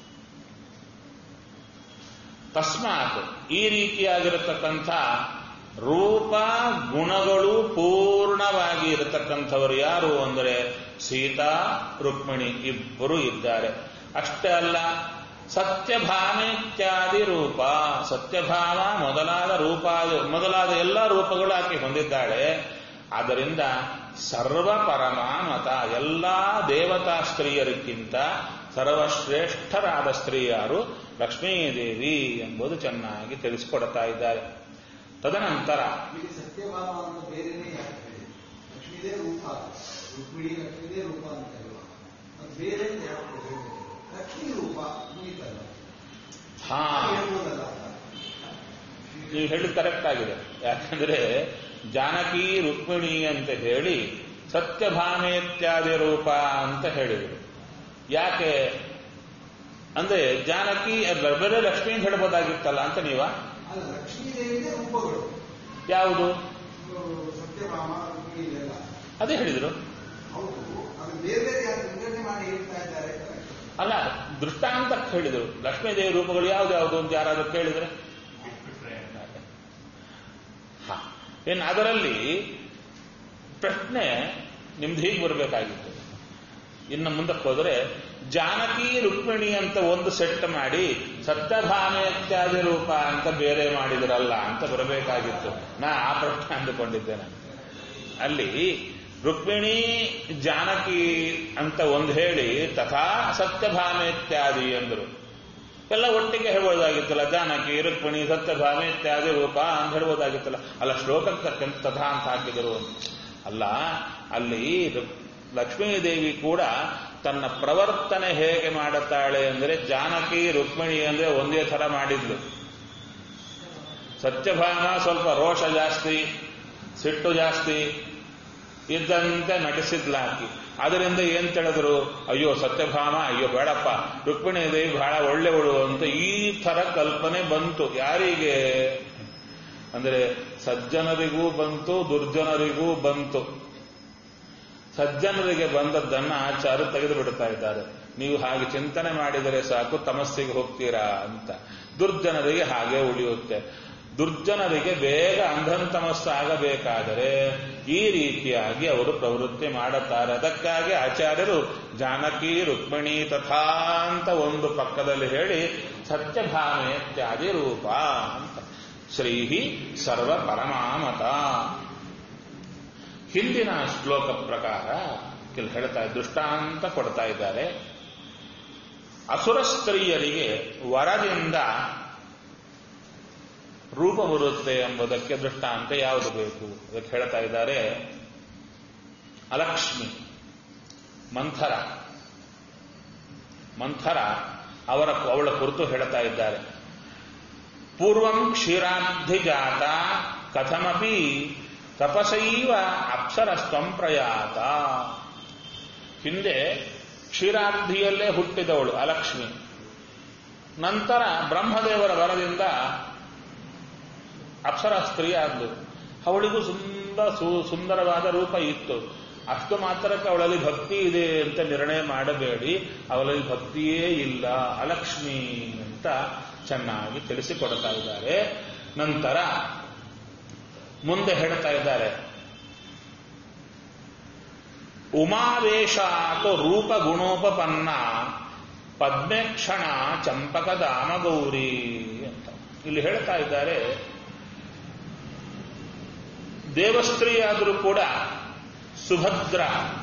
ತಸ್ಮಾತ್ ಈ ರೀತಿಯಾಗಿರತಕ್ಕಂಥ ರೂಪ ಗುಣಗಳು ಪೂರ್ಣವಾಗಿ ಇರತಕ್ಕಂಥವರು ಯಾರು ಅಂದರೆ ಸೀತಾ ರುಕ್ಮಿಣಿ ಇಬ್ಬರು ಇದ್ದಾರೆ ಅಷ್ಟೇ ಅಲ್ಲ ಸತ್ಯಭಾಮೇತ್ಯಾದಿ ರೂಪ ಸತ್ಯಭಾವ ಮೊದಲಾದ ರೂಪ ಮೊದಲಾದ ಎಲ್ಲ ರೂಪಗಳು ಆಕೆ ಹೊಂದಿದ್ದಾಳೆ ಆದ್ದರಿಂದ ಸರ್ವ ಪರಮಾಮತ ಎಲ್ಲ ದೇವತಾ ಸ್ತ್ರೀಯರಿಗಿಂತ ಸರ್ವಶ್ರೇಷ್ಠರಾದ ಸ್ತ್ರೀಯರು ಲಕ್ಷ್ಮೀದೇವಿ ಎಂಬುದು ಚೆನ್ನಾಗಿ ತಿಳಿಸಿಕೊಡ್ತಾ ಇದ್ದಾರೆ ತದನಂತರ ಇಲ್ಲಿ ಸತ್ಯಭಾಮ ಅಂತ ಬೇರೆನೇ ಯಾಕೆ ಹೇಳಿ ಲಕ್ಷ್ಮೀದೇ ರೂಪ ರುಕ್ಮಿಣಿ ಲಕ್ಷ್ಮೀದೇ ರೂಪ ಅಂತ ಅಲ್ವಾ ಅದು ಬೇರೆ ಅಂತ ಯಾಕೆ ಹೇಳಿದ್ರು? ಲಕ್ಷ್ಮೀ ರೂಪ ಮುಗಿತಲ್ಲ ಹಾ ಹೇಳ್ಬೋದಲ್ಲ ಅಂತ. ನೀವು ಹೇಳಿದ್ ಕರೆಕ್ಟ್ ಆಗಿದೆ ಯಾಕಂದ್ರೆ ಜಾನಕಿ ರುಕ್ಮಿಣಿ ಅಂತ ಹೇಳಿ ಸತ್ಯಭಾಮೇತ್ಯಾದಿ ರೂಪ ಅಂತ ಹೇಳಿದರು ಯಾಕೆ ಅಂದ್ರೆ ಜಾನಕಿ ಅಲ್ಲ, ಬೇರೆ ಲಕ್ಷ್ಮಿ ಅಂತ ಹೇಳ್ಬೋದಾಗಿತ್ತಲ್ಲ ಅಂತ ನೀವ ಅಲ್ಲ ಲಕ್ಷ್ಮೀ ದೇವಿದೇ ರೂಪಗಳು ಯಾವುದು ಇವರು ಸತ್ಯಭಾಮ ರುಕ್ಮಿಣಿ ಇದೆಲ್ಲ ಅದೇ ಹೇಳಿದ್ರು ಹೌದು ಅದು ಬೇರೆ ಬೇರೆ ಯಾಕೆ ವಿಂಗಡಣೆ ಮಾಡಿ ಹೇಳ್ತಾ ಇದ್ದಾರೆ correct. ಅಲ್ಲ ದೃಷ್ಟಾಂತಕ್ಕೆ ಹೇಳಿದರು ಲಕ್ಷ್ಮೀದೇವಿ ರೂಪಗಳು ಯಾವ್ದು ಯಾವುದು ಅಂತ ಯಾರಾದ್ರೂ ಕೇಳಿದ್ರೆ ಹ ಇನ್ನು ಅದರಲ್ಲಿ ಪ್ರಶ್ನೆ ನಿಮ್ದು ಹೀಗೆ ಬರಬೇಕಾಗಿತ್ತು ಇನ್ನು ಮುಂದಕ್ಕೆ ಹೋದರೆ ಜಾನಕಿ ರುಕ್ಮಿಣಿ ಅಂತ ಒಂದು ಸೆಟ್ ಮಾಡಿ ಸತ್ಯಭಾಮ ಇತ್ಯಾದಿ ರೂಪ ಅಂತ ಬೇರೆ ಮಾಡಿದ್ರಲ್ಲ ಅಂತ ಬರಬೇಕಾಗಿತ್ತು ನಾ ಆ ಪ್ರಶ್ನೆ ಅಂದುಕೊಂಡಿದ್ದೆ ನಾನು ಅಲ್ಲಿ ರುಕ್ಮಿಣಿ ಜಾನಕಿ ಅಂತ ಒಂದು ಹೇಳಿ ತಥಾ ಸತ್ಯಭಾಮ ಇತ್ಯಾದಿ ಎಂದರು ಎಲ್ಲ ಒಟ್ಟಿಗೆ ಹೇಳ್ಬೋದಾಗಿತ್ತಲ್ಲ ಜಾನಕಿ ರುಕ್ಮಿಣಿ ಸತ್ಯಭಾಮ ಇತ್ಯಾದಿ ರೂಪ ಅಂತ ಹೇಳ್ಬೋದಾಗಿತ್ತಲ್ಲ ಅಲ್ಲ ಶ್ಲೋಕಕ್ಕೆ ತಕ್ಕಂತೆ ತಥಾ ಅಂತ ಹಾಕಿದರು ಅಲ್ಲ ಅಲ್ಲಿ ರು- ಲಕ್ಷ್ಮೀದೇವಿ ಕೂಡ ತನ್ನ ಪ್ರವರ್ತನೆ ಹೇಗೆ ಮಾಡುತ್ತಾಳೆ ಅಂದರೆ ಜಾನಕಿ ರುಕ್ಮಿಣಿ ಅಂದ್ರೆ ಒಂದೇ ಥರ ಮಾಡಿದ್ಲು ಸತ್ಯಭಾಮ ಸ್ವಲ್ಪ ರೋಷ ಜಾಸ್ತಿ ಸಿಟ್ಟು ಜಾಸ್ತಿ ಇದ್ದಂತೆ ನಟಿಸಿದ್ಲಾಕಿ ಅದರಿಂದ ಏನ್ ತಿಳಿದ್ರು ಅಯ್ಯೋ ಸತ್ಯಭಾಮ ಅಯ್ಯೋ ಬೇಡಪ್ಪ ರುಕ್ಮಿಣಿ ದೇವಿ ಬಹಳ ಒಳ್ಳೆಯವಳು ಅಂತ ಈ ತರ ಕಲ್ಪನೆ ಬಂತು ಯಾರಿಗೆ ಅಂದ್ರೆ ಸಜ್ಜನರಿಗೂ ಬಂತು ದುರ್ಜನರಿಗೂ ಬಂತು ಸಜ್ಜನರಿಗೆ ಬಂದದ್ದನ್ನ ಆಚಾರ್ಯ ತೆಗೆದು ಬಿಡ್ತಾ ಇದ್ದಾರೆ ನೀವು ಹಾಗೆ ಚಿಂತನೆ ಮಾಡಿದರೆ ಸಾಕು ತಮಸ್ಸಿಗೆ ಹೋಗ್ತೀರಾ ಅಂತ ದುರ್ಜನರಿಗೆ ಹಾಗೆ ಉಳಿಯುತ್ತೆ ದುರ್ಜನರಿಗೆ ಬೇಗ ಅಂಧಂತಮಸ್ಸು ಆಗಬೇಕಾದರೆ ಈ ರೀತಿಯಾಗಿ ಅವರು ಪ್ರವೃತ್ತಿ ಮಾಡುತ್ತಾರೆ ಅದಕ್ಕಾಗಿ ಆಚಾರ್ಯರು ಜಾನಕಿ ರುಕ್ಮಿಣಿ ತಥಾ ಅಂತ ಒಂದು ಪಕ್ಕದಲ್ಲಿ ಹೇಳಿ ಸತ್ಯಭಾಮೆ ಇತ್ಯಾದಿ ರೂಪ ಅಂತ ಶ್ರೀಹಿ ಸರ್ವ ಪರಮಾಮತ ಹಿಂದಿನ ಶ್ಲೋಕ ಪ್ರಕಾರ ಕೆಲ ಹೇಳ್ತಾ ದೃಷ್ಟಾಂತ ಕೊಡ್ತಾ ಇದ್ದಾರೆ ಅಸುರ ಸ್ತ್ರೀಯರಿಗೆ ವರದಿಂದ ರೂಪ ಬರುತ್ತೆ ಎಂಬುದಕ್ಕೆ ದೃಷ್ಟಾಂತ ಯಾವುದು ಬೇಕು ಅದಕ್ಕೆ ಹೇಳ್ತಾ ಇದ್ದಾರೆ ಅಲಕ್ಷ್ಮಿ ಮಂಥರ ಮಂಥರ ಅವರ ಅವಳ ಕುರಿತು ಹೇಳ್ತಾ ಇದ್ದಾರೆ ಪೂರ್ವಂ ಕ್ಷೀರಾಬ್ಧಿಜಾತ ಕಥಮಪಿ ತಪಸೈವ ಅಪ್ಸರಸ್ತ್ವಂ ಪ್ರಯಾತ ಹಿಂದೆ ಕ್ಷೀರಾಬ್ಧಿಯಲ್ಲೇ ಹುಟ್ಟಿದವಳು ಅಲಕ್ಷ್ಮಿ ನಂತರ ಬ್ರಹ್ಮದೇವರ ವರದಿಂದ ಅಪ್ಸರ ಸ್ತ್ರೀ ಆದ್ಲು ಅವಳಿಗೂ ಸುಂದರ ಸು- ಸುಂದರವಾದ ರೂಪ ಇತ್ತು ಅಷ್ಟು ಮಾತ್ರಕ್ಕೆ ಅವಳಲ್ಲಿ ಭಕ್ತಿ ಇದೆ ಅಂತ ನಿರ್ಣಯ ಮಾಡಬೇಡಿ ಅವಳಲ್ಲಿ ಭಕ್ತಿಯೇ ಇಲ್ಲ ಅಲಕ್ಷ್ಮಿ ಅಂತ ಚೆನ್ನಾಗಿ ತಿಳಿಸಿಕೊಡ್ತಾ ಇದ್ದಾರೆ ನಂತರ ಮುಂದೆ ಹೇಳ್ತಾ ಇದ್ದಾರೆ ಉಮಾವೇಶಾತು ರೂಪ ಗುಣೋಪಪನ್ನ ಪದ್ಮೇಕ್ಷಣ ಚಂಪಕ ದಾಮಗೌರಿ ಅಂತ ಇಲ್ಲಿ ಹೇಳ್ತಾ ಇದ್ದಾರೆ ದೇವಸ್ತ್ರೀಯಾದರೂ ಕೂಡ ಸುಭದ್ರ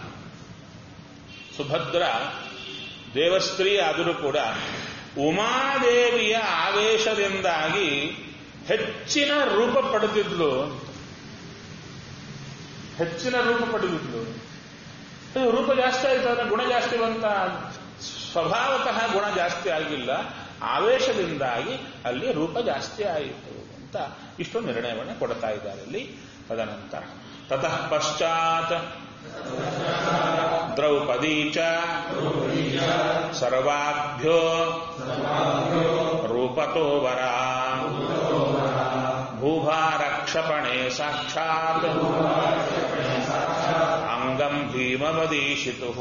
ಸುಭದ್ರ ದೇವಸ್ತ್ರೀ ಆದರೂ ಕೂಡ ಉಮಾದೇವಿಯ ಆವೇಶದಿಂದಾಗಿ ಹೆಚ್ಚಿನ ರೂಪ ಪಡೆದಿದ್ಲು ಹೆಚ್ಚಿನ ರೂಪ ಪಡೆದಿದ್ಲು ಇದು ರೂಪ ಜಾಸ್ತಿ ಆಯ್ತು ಅಂದ್ರೆ ಗುಣ ಜಾಸ್ತಿ ಬಂತ ಸ್ವಭಾವತಃ ಗುಣ ಜಾಸ್ತಿ ಆಗಿಲ್ಲ ಆವೇಶದಿಂದಾಗಿ ಅಲ್ಲಿ ರೂಪ ಜಾಸ್ತಿ ಆಯಿತು ಅಂತ ಇಷ್ಟು ನಿರ್ಣಯವನ್ನು ಕೊಡ್ತಾ ಇದ್ದಾರೆ ಇಲ್ಲಿ ತದನಂತರ ತತಃ ಪಶ್ಚಾತ್ ದ್ರೌಪದಿ ಚ ಸರ್ವಾಭ್ಯೋ ರೂಪತೋ ವರ ಭೂಭಾರಕ್ಷಪಣೆ ಸಾಕ್ಷಾತ್ ಅಂಗಂ ಭೀಮವದೀಶಿತು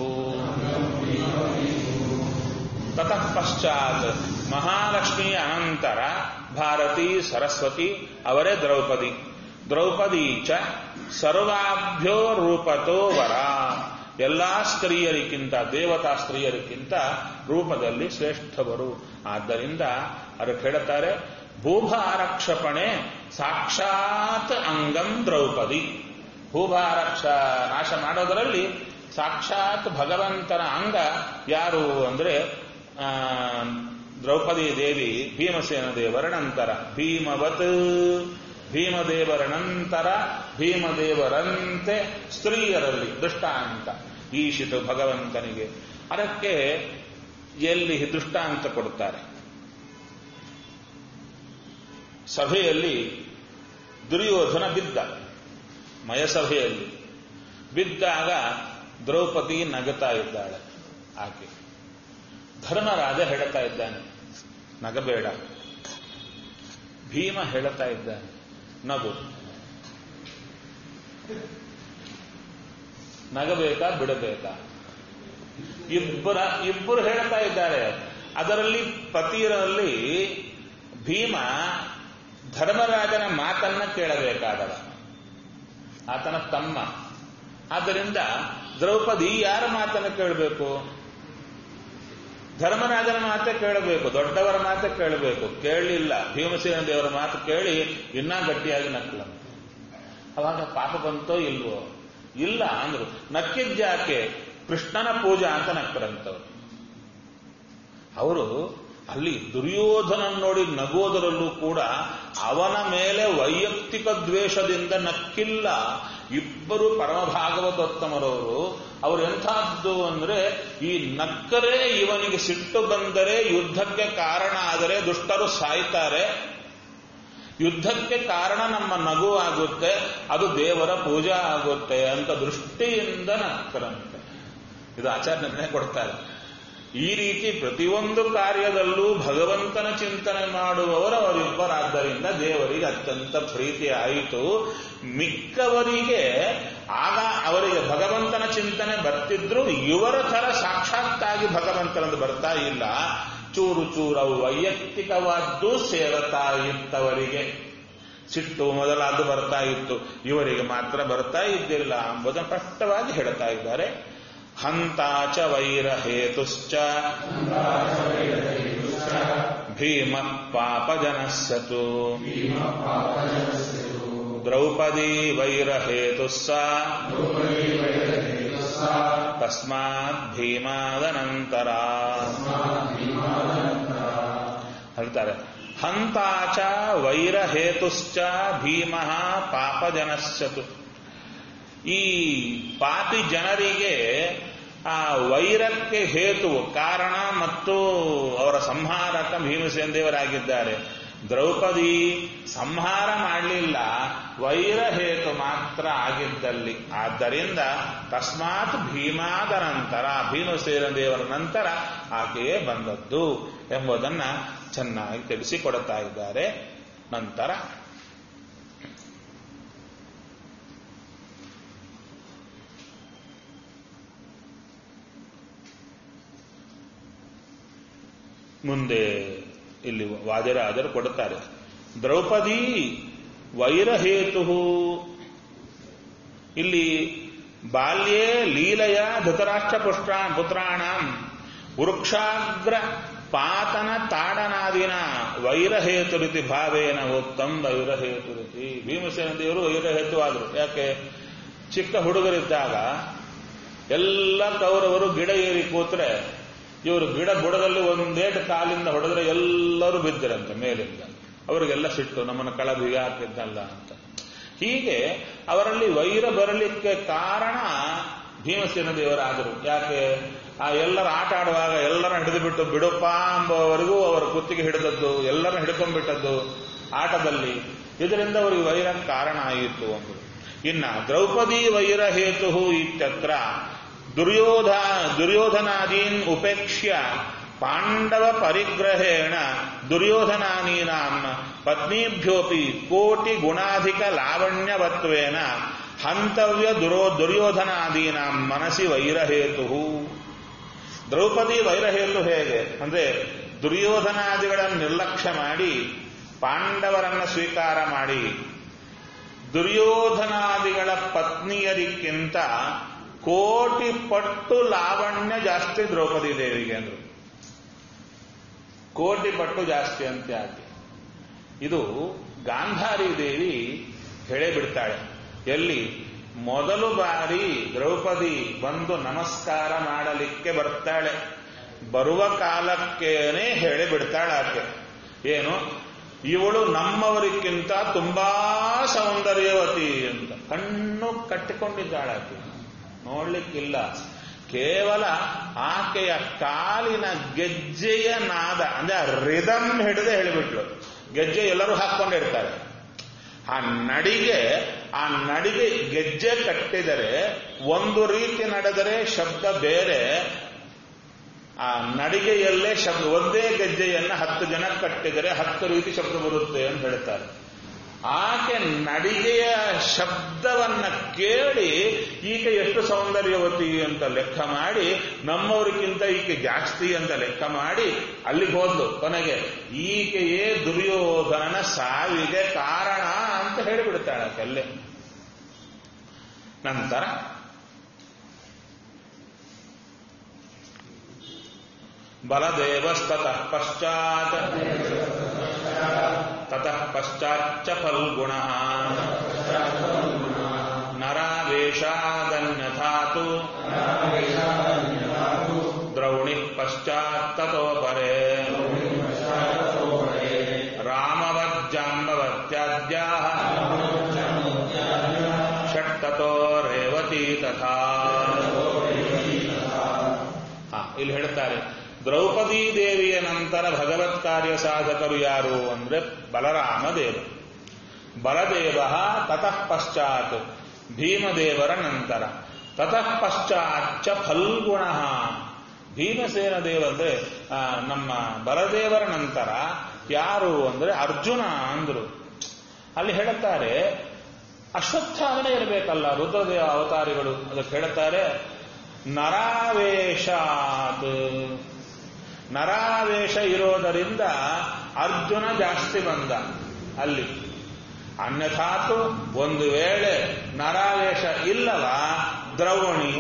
ತತಃ ಪಶ್ಚಾತ್ ಮಹಾಲಕ್ಷ್ಮಿಯ ಅನಂತರ ಭಾರತಿ ಸರಸ್ವತಿ ಅವರೇ ದ್ರೌಪದಿ ದ್ರೌಪದಿ ಚ ಸರ್ವಾಭ್ಯೋ ರೂಪತೋ ವರ ಎಲ್ಲಾ ಸ್ತ್ರೀಯರಿಗಿಂತ ದೇವತಾ ಸ್ತ್ರೀಯರಿಗಿಂತ ರೂಪದಲ್ಲಿ ಶ್ರೇಷ್ಠವರು ಆದ್ದರಿಂದ ಅದಕ್ಕೆ ಹೇಳ್ತಾರೆ ಭೂಭಾರಕ್ಷಪಣೆ ಸಾಕ್ಷಾತ್ ಅಂಗಂ ದ್ರೌಪದಿ ಭೂಭಾರಕ್ಷ ನಾಶ ಮಾಡೋದರಲ್ಲಿ ಸಾಕ್ಷಾತ್ ಭಗವಂತನ ಅಂಗ ಯಾರು ಅಂದ್ರೆ ಆ, ದ್ರೌಪದಿ ದೇವಿ ಭೀಮಸೇನ ದೇವರ ನಂತರ ಭೀಮವತ್ ಭೀಮದೇವರ ನಂತರ ಭೀಮದೇವರಂತೆ ಸ್ತ್ರೀಯರಲ್ಲಿ ದೃಷ್ಟಾಂತ ಈಶಿತು ಭಗವಂತನಿಗೆ ಅದಕ್ಕೆ ಎಲ್ಲಿ ದೃಷ್ಟಾಂತ ಕೊಡುತ್ತಾರೆ ಸಭೆಯಲ್ಲಿ ದುರ್ಯೋಧನ ಬಿದ್ದ ಮಯಸಭೆಯಲ್ಲಿ ಬಿದ್ದಾಗ ದ್ರೌಪದಿ ನಗತಾ ಇದ್ದಾಳೆ ಆಕೆ ಧರ್ಮರಾಜ ಹೇಳ್ತಾ ಇದ್ದಾನೆ ನಗಬೇಡ ಭೀಮ ಹೇಳ್ತಾ ಇದ್ದಾನೆ ನಗು ನಗಬೇಕಾ ಬಿಡಬೇಕಾ ಇಬ್ಬರ ಇಬ್ಬರು ಹೇಳ್ತಾ ಇದ್ದಾರೆ ಅದರಲ್ಲಿ ಪತಿಯರಲ್ಲಿ ಭೀಮ ಧರ್ಮರಾಜನ ಮಾತನ್ನ ಕೇಳಬೇಕಾದವ ಆತನ ತಮ್ಮ ಆದ್ದರಿಂದ ದ್ರೌಪದಿ ಯಾರ ಮಾತನ್ನು ಕೇಳಬೇಕು ಧರ್ಮರಾಜನ ಮಾತೆ ಕೇಳಬೇಕು ದೊಡ್ಡವರ ಮಾತೆ ಕೇಳಬೇಕು ಕೇಳಲಿಲ್ಲ ಭೀಮಸೇನ ದೇವರ ಮಾತು ಕೇಳಿ ಇನ್ನೂ ಗಟ್ಟಿಯಾಗಿ ನಕ್ಕಲ ಅವಾಗ ಪಾಪ ಬಂತೋ ಇಲ್ವೋ ಇಲ್ಲ ಅಂದ್ರು ನಕ್ಕಿದ್ಯಾಕೆ ಕೃಷ್ಣನ ಪೂಜಾ ಅಂತ ನಕ್ಕರಂತವ್ರು ಅವರು ಅಲ್ಲಿ ದುರ್ಯೋಧನ ನೋಡಿ ನಗೋದರಲ್ಲೂ ಕೂಡ ಅವನ ಮೇಲೆ ವೈಯಕ್ತಿಕ ದ್ವೇಷದಿಂದ ನಕ್ಕಿಲ್ಲ ಇಬ್ಬರು ಪರಮ ಭಾಗವತೋತ್ತಮರವರು ಅವರು ಎಂಥದ್ದು ಅಂದ್ರೆ ಈ ನಕ್ಕರೆ ಇವನಿಗೆ ಸಿಟ್ಟು ಬಂದರೆ ಯುದ್ಧಕ್ಕೆ ಕಾರಣ ಆದರೆ ದುಷ್ಟರು ಸಾಯ್ತಾರೆ ಯುದ್ಧಕ್ಕೆ ಕಾರಣ ನಮ್ಮ ನಗು ಆಗುತ್ತೆ ಅದು ದೇವರ ಪೂಜಾ ಆಗುತ್ತೆ ಅಂತ ದೃಷ್ಟಿಯಿಂದ ನಕ್ಕರಂತೆ ಇದು ಆಚಾರ್ಯನೇ ಕೊಡ್ತಾರೆ ಈ ರೀತಿ ಪ್ರತಿಯೊಂದು ಕಾರ್ಯದಲ್ಲೂ ಭಗವಂತನ ಚಿಂತನೆ ಮಾಡುವವರು ಅವರಿಬ್ಬರಾದ್ದರಿಂದ ದೇವರಿಗೆ ಅತ್ಯಂತ ಪ್ರೀತಿ ಆಯಿತು ಮಿಕ್ಕವರಿಗೆ ಆಗ ಅವರಿಗೆ ಭಗವಂತನ ಚಿಂತನೆ ಬರ್ತಿದ್ರು ಇವರ ಥರ ಸಾಕ್ಷಾತ್ತಾಗಿ ಭಗವಂತನದು ಬರ್ತಾ ಇಲ್ಲ ಚೂರು ಚೂರು ಅವು ವೈಯಕ್ತಿಕವಾದ್ದು ಸೇರತಾ ಇತ್ತವರಿಗೆ ಸಿಟ್ಟು ಮೊದಲಾದ್ದು ಬರ್ತಾ ಇತ್ತು ಇವರಿಗೆ ಮಾತ್ರ ಬರ್ತಾ ಇದ್ದಿಲ್ಲ ಎಂಬುದನ್ನು ಸ್ಪಷ್ಟವಾಗಿ ಹೇಳ್ತಾ ಇದ್ದಾರೆ ಹಂತಾಚ ವೈರ ಹೇತುಶ್ಚ ಭೀಮ ಪಾಪಜನಸ್ಸತು ದ್ರೌಪದಿ ವೈರ ಹೇತುಸ್ಸ ತಸ್ಮಾತ್ ಭೀಮಾದನಂತರ ಹೇಳ್ತಾರೆ ಹಂತಾಚ ವೈರ ಹೇತುಶ್ಚ ಭೀಮ ಪಾಪಜನಸ್ಸತು ಈ ಪಾಪಿ ಜನರಿಗೆ ಆ ವೈರಕ್ಕೆ ಹೇತು ಕಾರಣ ಮತ್ತು ಅವರ ಸಂಹಾರಕ ಭೀಮಸೇನ ದೇವರಾಗಿದ್ದಾರೆ ದ್ರೌಪದಿ ಸಂಹಾರ ಮಾಡಲಿಲ್ಲ ವೈರ ಹೇತು ಮಾತ್ರ ಆಗಿದ್ದಲ್ಲಿ ಆದ್ದರಿಂದ ತಸ್ಮಾತ್ ಭೀಮಾದ ನಂತರ ಭೀಮಸೇನ ದೇವರ ನಂತರ ಆಕೆಯೇ ಬಂದದ್ದು ಎಂಬುದನ್ನ ಚೆನ್ನಾಗಿ ತಿಳಿಸಿಕೊಡುತ್ತಾ ಇದ್ದಾರೆ ನಂತರ ಮುಂದೆ ಇಲ್ಲಿ ವಾದಿರಾಜರು ಕೊಡುತ್ತಾರೆ ದ್ರೌಪದಿ ವೈರಹೇತು ಇಲ್ಲಿ ಬಾಲ್ಯೇ ಲೀಲೆಯ ಧೃತರಾಷ್ಟ್ರ ಪುಷ್ಟ್ರ ಪುತ್ರಾಣ ವೃಕ್ಷಾಗ್ರ ಪಾತನ ತಾಡನಾದಿನ ವೈರಹೇತು ರೀತಿ ಭಾವೇನ ಉತ್ತಮ ವೈರಹೇತು ರೀತಿ ಭೀಮಸೇನ ದೇವರು ವೈರಹೇತು ಆದರು ಯಾಕೆ ಚಿಕ್ಕ ಹುಡುಗರಿದ್ದಾಗ ಎಲ್ಲ ಕೌರವರು ಗಿಡ ಏರಿ ಕೂತ್ರೆ ಇವರು ಗಿಡ ಬುಡದಲ್ಲಿ ಒಂದೇಟು ಕಾಲಿಂದ ಹೊಡೆದ್ರೆ ಎಲ್ಲರೂ ಬಿದ್ದರಂತೆ ಮೇಲಿಂದ ಅವರಿಗೆಲ್ಲ ಸಿಟ್ಟು ನಮ್ಮನ್ನು ಕಳಬಿಗೆ ಹಾಕಿದ್ದಲ್ಲ ಅಂತ ಹೀಗೆ ಅವರಲ್ಲಿ ವೈರ ಬರಲಿಕ್ಕೆ ಕಾರಣ ಭೀಮಸೇನ ದೇವರಾದರು ಯಾಕೆ ಆ ಎಲ್ಲರ ಆಟ ಆಡುವಾಗ ಎಲ್ಲರ ಹಿಡಿದು ಬಿಟ್ಟು ಬಿಡುಪ್ಪ ಎಂಬುವವರೆಗೂ ಅವರ ಕುತ್ತಿಗೆ ಹಿಡಿದದ್ದು ಎಲ್ಲರ ಹಿಡ್ಕೊಂಡ್ಬಿಟ್ಟದ್ದು ಆಟದಲ್ಲಿ ಇದರಿಂದ ಅವರಿಗೆ ವೈರ ಕಾರಣ ಆಯಿತು ಅಂದರು ಇನ್ನ ದ್ರೌಪದಿ ವೈರ ಹೇತು ಇತ್ಯತ್ರ ದುರ್ಯೋಧ ದುರ್ಯೋಧನಾದೀನ್ ಉಪೇಕ್ಷ್ಯ ಪಾಂಡವ ಪರಿಗ್ರಹೇಣ ದುರ್ಯೋಧನಾನೀನಾಂ ಪತ್ನೀಭ್ಯೋಪಿ ಕೋಟಿ ಗುಣಾಧಿಕ ಲಾವಣ್ಯವತ್ವೇನ ಹಂತವ್ಯ ದುರೋ ದುರ್ಯೋಧನಾದೀನಾಂ ಮನಸ್ಸಿ ವೈರಹೇತು ದ್ರೌಪದಿ ವೈರಹೇತು ಹೇಗೆ ಅಂದ್ರೆ ದುರ್ಯೋಧನಾದಿಗಳನ್ನು ನಿರ್ಲಕ್ಷ್ಯ ಮಾಡಿ ಪಾಂಡವರನ್ನ ಸ್ವೀಕಾರ ಮಾಡಿ ದುರ್ಯೋಧನಾದಿಗಳ ಪತ್ನಿಯರಿಗಿಂತ ಕೋಟಿ ಪಟ್ಟು ಲಾವಣ್ಯ ಜಾಸ್ತಿ ದ್ರೌಪದಿ ದೇವಿಗೆ ಅಂದ್ರು ಕೋಟಿ ಪಟ್ಟು ಜಾಸ್ತಿ ಅಂತ ಯಾಕೆ ಇದು ಗಾಂಧಾರಿ ದೇವಿ ಹೇಳಿಬಿಡ್ತಾಳೆ ಎಲ್ಲಿ ಮೊದಲು ಬಾರಿ ದ್ರೌಪದಿ ಬಂದು ನಮಸ್ಕಾರ ಮಾಡಲಿಕ್ಕೆ ಬರ್ತಾಳೆ ಬರುವ ಕಾಲಕ್ಕೇನೆ ಹೇಳಿಬಿಡ್ತಾಳೆ ಆಕೆ ಏನು ಇವಳು ನಮ್ಮವರಿಗಿಂತ ತುಂಬಾ ಸೌಂದರ್ಯವತಿ ಅಂತ ಕಣ್ಣು ಕಟ್ಟಿಕೊಂಡಿದ್ದಾಳೆ ಆಕೆ ನೋಡ್ಲಿಕ್ಕಿಲ್ಲ ಕೇವಲ ಆಕೆಯ ಕಾಲಿನ ಗೆಜ್ಜೆಯ ನಾದ ಅಂದ್ರೆ ರಿದಮ್ ಹಿಡಿದೇ ಹೇಳಿಬಿಟ್ಲು ಗೆಜ್ಜೆ ಎಲ್ಲರೂ ಹಾಕೊಂಡಿರ್ತಾರೆ ಆ ನಡಿಗೆ ಆ ನಡಿಗೆ ಗೆಜ್ಜೆ ಕಟ್ಟಿದರೆ ಒಂದು ರೀತಿ ನಡೆದರೆ ಶಬ್ದ ಬೇರೆ ಆ ನಡಿಗೆಯಲ್ಲೇ ಶಬ್ದ ಒಂದೇ ಗೆಜ್ಜೆಯನ್ನ ಹತ್ತು ಜನ ಕಟ್ಟಿದರೆ ಹತ್ತು ರೀತಿ ಶಬ್ದ ಬರುತ್ತೆ ಅಂತ ಹೇಳ್ತಾರೆ ಆಕೆ ನಡಿಗೆಯ ಶಬ್ದವನ್ನ ಕೇಳಿ ಈಕೆ ಎಷ್ಟು ಸೌಂದರ್ಯವತಿ ಅಂತ ಲೆಕ್ಕ ಮಾಡಿ ನಮ್ಮವರಿಗಿಂತ ಈಕೆ ಜಾಸ್ತಿ ಅಂತ ಲೆಕ್ಕ ಮಾಡಿ ಅಲ್ಲಿಗೆ ಹೋದ್ಲು ಕೊನೆಗೆ ಈಕೆಯೇ ದುರ್ಯೋಧನನ ಸಾವಿಗೆ ಕಾರಣ ಅಂತ ಹೇಳಿಬಿಡ್ತಾಳೆ ಆಕೆಲ್ಲೇ ನಂತರ ಬಲದೇವಸ್ತತಃ ಪಶ್ಚಾತ್ ತತಃ ಪಶ್ಚಾಚ್ಚ ಫಲ್ಗುಣಃ ನರಾವೇಶಾದನ್ಯಥಾತು ದ್ರೌಣಿ ಪಶ್ಚಾತ್ತತೋ ಪರೇ ರಾಮವಜ್ಜಾಂಬವತ್ಯಾದ್ಯಾಃ ಷಟ್ಟತೋ ರೇವತಿ ತಥಾ ಹಾ ಇಲ್ಲಿ ಹೇಳ್ತಾರೆ ದ್ರೌಪದಿ ದೇವಿಯ ನಂತರ ಭಗವತ್ ಕಾರ್ಯ ಸಾಧಕರು ಯಾರು ಅಂದ್ರೆ ಬಲರಾಮ ದೇವ ಬಲದೇವ ತತಃ ಪಶ್ಚಾತ್ ಭೀಮದೇವರ ನಂತರ ತತಃ ಪಶ್ಚಾಚ್ಚ ಫಲ್ಗುಣ ಭೀಮಸೇನ ದೇವ ಅಂದ್ರೆ ಆ, ನಮ್ಮ ಬಲದೇವರ ನಂತರ ಯಾರು ಅಂದ್ರೆ ಅರ್ಜುನ ಅಂದ್ರು ಅಲ್ಲಿ ಹೇಳುತ್ತಾರೆ ಅಶ್ವತ್ಥಾಮನೆ ಇರಬೇಕಲ್ಲ ರುದ್ರದೇವ ಅವತಾರಿಗಳು ಅದಕ್ಕೆ ಹೇಳುತ್ತಾರೆ ನರಾವೇಶಾತ್ ನರಾವೇಶ ಇರೋದರಿಂದ ಅರ್ಜುನ ಜಾಸ್ತಿ ಬಂದ ಅಲ್ಲಿ ಅನ್ಯಥಾತು ಒಂದು ವೇಳೆ ನರಾವೇಶ ಇಲ್ಲವ ದ್ರವಣಿ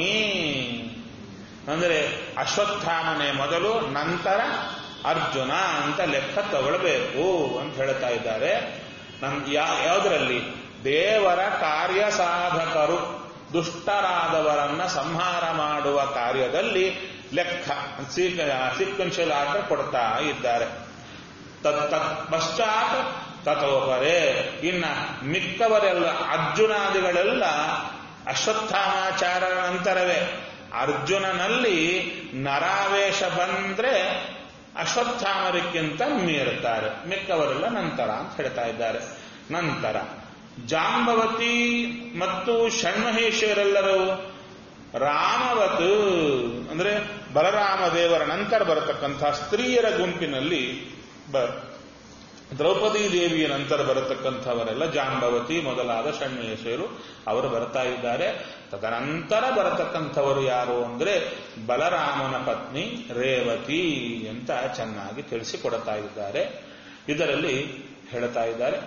ಅಂದರೆ ಅಶ್ವತ್ಥಾಮನೆ ಮೊದಲು ನಂತರ ಅರ್ಜುನ ಅಂತ ಲೆಕ್ಕ ತಗೊಳ್ಬೇಕು ಅಂತ ಹೇಳ್ತಾ ಇದ್ದಾರೆ ನಮ್ ಯಾ- ಯಾವುದರಲ್ಲಿ ದೇವರ ಕಾರ್ಯ ಸಾಧಕರು ದುಷ್ಟರಾದವರನ್ನ ಸಂಹಾರ ಮಾಡುವ ಕಾರ್ಯದಲ್ಲಿ ಲೆಕ್ಕ ಸೀಕ್ವೆನ್ಷಿಯಲ್ ಆರ್ಡರ್ ಕೊಡ್ತಾ ಇದ್ದಾರೆ ತತ್ ತತ್ ಪಶ್ಚಾತ್ ತಥೋಪರೆ ಇನ್ನ ಮಿಕ್ಕವರೆಲ್ಲ ಅರ್ಜುನಾದಿಗಳೆಲ್ಲ ಅಶ್ವತ್ಥಾಮಾಚಾರ ನಂತರವೇ ಅರ್ಜುನನಲ್ಲಿ ನರಾವೇಶ ಬಂದ್ರೆ ಅಶ್ವತ್ಥಾಮರಿಗಿಂತ ಮೀರುತ್ತಾರೆ ಮಿಕ್ಕವರೆಲ್ಲ ನಂತರ ಅಂತ ಹೇಳ್ತಾ ಇದ್ದಾರೆ ನಂತರ ಜಾಂಬವತಿ ಮತ್ತು ಷಣ್ಮಹೇಶ್ವರೆಲ್ಲರೂ ರಾಮವತ್ ಅಂದ್ರೆ ಬಲರಾಮ ದೇವರ ನಂತರ ಬರತಕ್ಕಂತಹ ಸ್ತ್ರೀಯರ ಗುಂಪಿನಲ್ಲಿ ಬ ದ್ರೌಪದಿ ದೇವಿಯ ನಂತರ ಬರತಕ್ಕಂಥವರೆಲ್ಲ ಜಾಂಬವತಿ ಮೊದಲಾದ ಷಣ್ಮಹೇಶ್ವರು ಅವರು ಬರ್ತಾ ಇದ್ದಾರೆ ತದನಂತರ ಬರತಕ್ಕಂಥವರು ಯಾರು ಅಂದ್ರೆ ಬಲರಾಮನ ಪತ್ನಿ ರೇವತಿ ಅಂತ ಚೆನ್ನಾಗಿ ತಿಳಿಸಿಕೊಡ್ತಾ ಇದ್ದಾರೆ ಇದರಲ್ಲಿ ಹೇಳ್ತಾ ಇದ್ದಾರೆ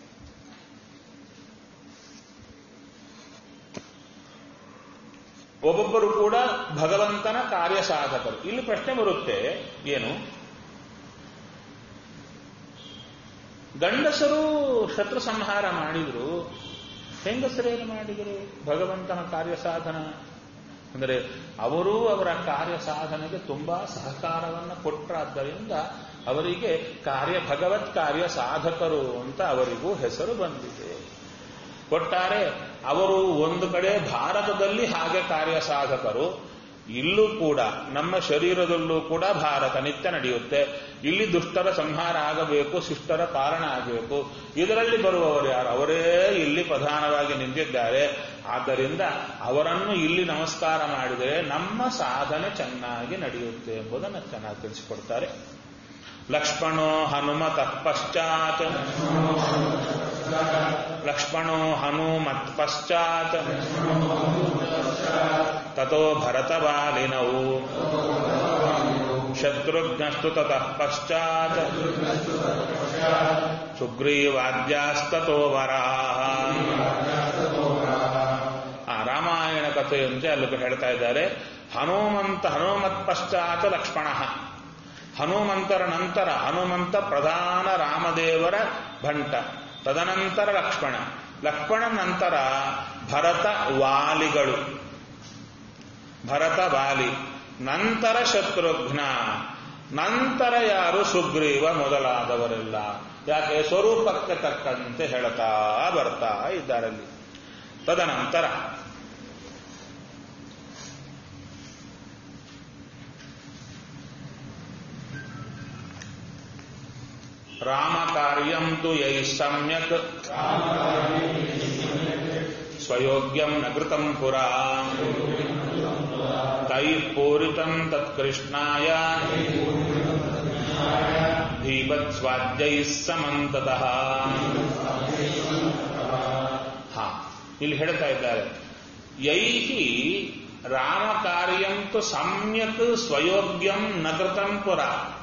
ಒಬ್ಬೊಬ್ಬರು ಕೂಡ ಭಗವಂತನ ಕಾರ್ಯ ಸಾಧಕರು ಇಲ್ಲಿ ಪ್ರಶ್ನೆ ಬರುತ್ತೆ ಏನು ಗಂಡಸರು ಶತ್ರು ಸಂಹಾರ ಮಾಡಿದ್ರು ಹೆಂಗಸರೇನು ಮಾಡಿದರು ಭಗವಂತನ ಕಾರ್ಯ ಸಾಧನ ಅಂದರೆ ಅವರೂ ಅವರ ಕಾರ್ಯ ಸಾಧನೆಗೆ ತುಂಬಾ ಸಹಕಾರವನ್ನು ಕೊಟ್ಟರಾದ್ದರಿಂದ ಅವರಿಗೆ ಕಾರ್ಯ ಭಗವತ್ ಕಾರ್ಯ ಸಾಧಕರು ಅಂತ ಅವರಿಗೂ ಹೆಸರು ಬಂದಿದೆ ಒಟ್ಟಾರೆ ಅವರು ಒಂದು ಕಡೆ ಭಾರತದಲ್ಲಿ ಹಾಗೆ ಕಾರ್ಯ ಸಾಧಕರು ಇಲ್ಲೂ ಕೂಡ ನಮ್ಮ ಶರೀರದಲ್ಲೂ ಕೂಡ ಭಾರತ ನಿತ್ಯ ನಡೆಯುತ್ತೆ ಇಲ್ಲಿ ದುಷ್ಟರ ಸಂಹಾರ ಆಗಬೇಕು ಶಿಷ್ಟರ ಕಾರಣ ಆಗಬೇಕು ಇದರಲ್ಲಿ ಬರುವವರು ಯಾರು ಅವರೇ ಇಲ್ಲಿ ಪ್ರಧಾನವಾಗಿ ನಿಂತಿದ್ದಾರೆ ಆದ್ದರಿಂದ ಅವರನ್ನು ಇಲ್ಲಿ ನಮಸ್ಕಾರ ಮಾಡಿದರೆ ನಮ್ಮ ಸಾಧನೆ ಚೆನ್ನಾಗಿ ನಡೆಯುತ್ತೆ ಎಂಬುದನ್ನು ಚೆನ್ನಾಗಿ ತಿಳಿಸಿಕೊಡ್ತಾರೆ ಲಕ್ಷ್ಮಣೋ ಹನುಮತ ಪಶ್ಚಾತ್ ಲಕ್ಷ್ಮಣೋ ಹನುಮತ್ ಪಶ್ಚಾತ್ ತಥೋ ಭರತವಾಲಿನವು ಶತ್ರುಘ್ನಸ್ತು ತತಃ ಪಶ್ಚಾತ್ ಸುಗ್ರೀವಾದ್ಯಾಸ್ತತೋ ವರಾಹ ಆ ರಾಮಾಯಣ ಕಥೆಯಂತೆ ಅಲ್ಲಿ ಹೇಳ್ತಾ ಇದ್ದಾರೆ ಹನುಮಂತ ಹನುಮತ್ ಪಶ್ಚಾತ್ ಲಕ್ಷ್ಮಣ ಹನುಮಂತರ ನಂತರ ಹನುಮಂತ ಪ್ರಧಾನ ರಾಮದೇವರ ಭಂಟ ತದನಂತರ ಲಕ್ಷ್ಮಣ ಲಕ್ಷ್ಮಣ ನಂತರ ಭರತ ವಾಲಿಗಳು ಭರತ ವಾಲಿ ನಂತರ ಶತ್ರುಘ್ನ ನಂತರ ಯಾರು ಸುಗ್ರೀವ ಮೊದಲಾದವರೆಲ್ಲ ಯಾಕೆ ಸ್ವರೂಪಕ್ಕೆ ತಕ್ಕಂತೆ ಹೇಳ್ತಾ ಬರ್ತಾ ಇದ್ದಾರಲ್ಲಿ ತದನಂತರ ರಾಮಕಾರ್ಯಂ ತು ಯೈ ಸಮ್ಯಕ್ ಸ್ವಯೋಗ್ಯಂ ನ ಕೃತಂ ಪುರಾ ತೈ ಪೂರಿತಂ ತತ್ಕೃಷ್ಣಾಯ ದೀಪತ್ಸ್ವಾದ್ಯೈ ಸಮಂತತಃ ಹಾ ಇಲ್ಲಿ ಹೇಳ್ತಾ ಇದ್ದಾರೆ ಯೈಹಿ ರಾಮಕಾರ್ಯಂತು ಸಮ್ಯಕ್ ಸ್ವಯೋಗ್ಯಂ ನ ಕೃತಂ ಪುರ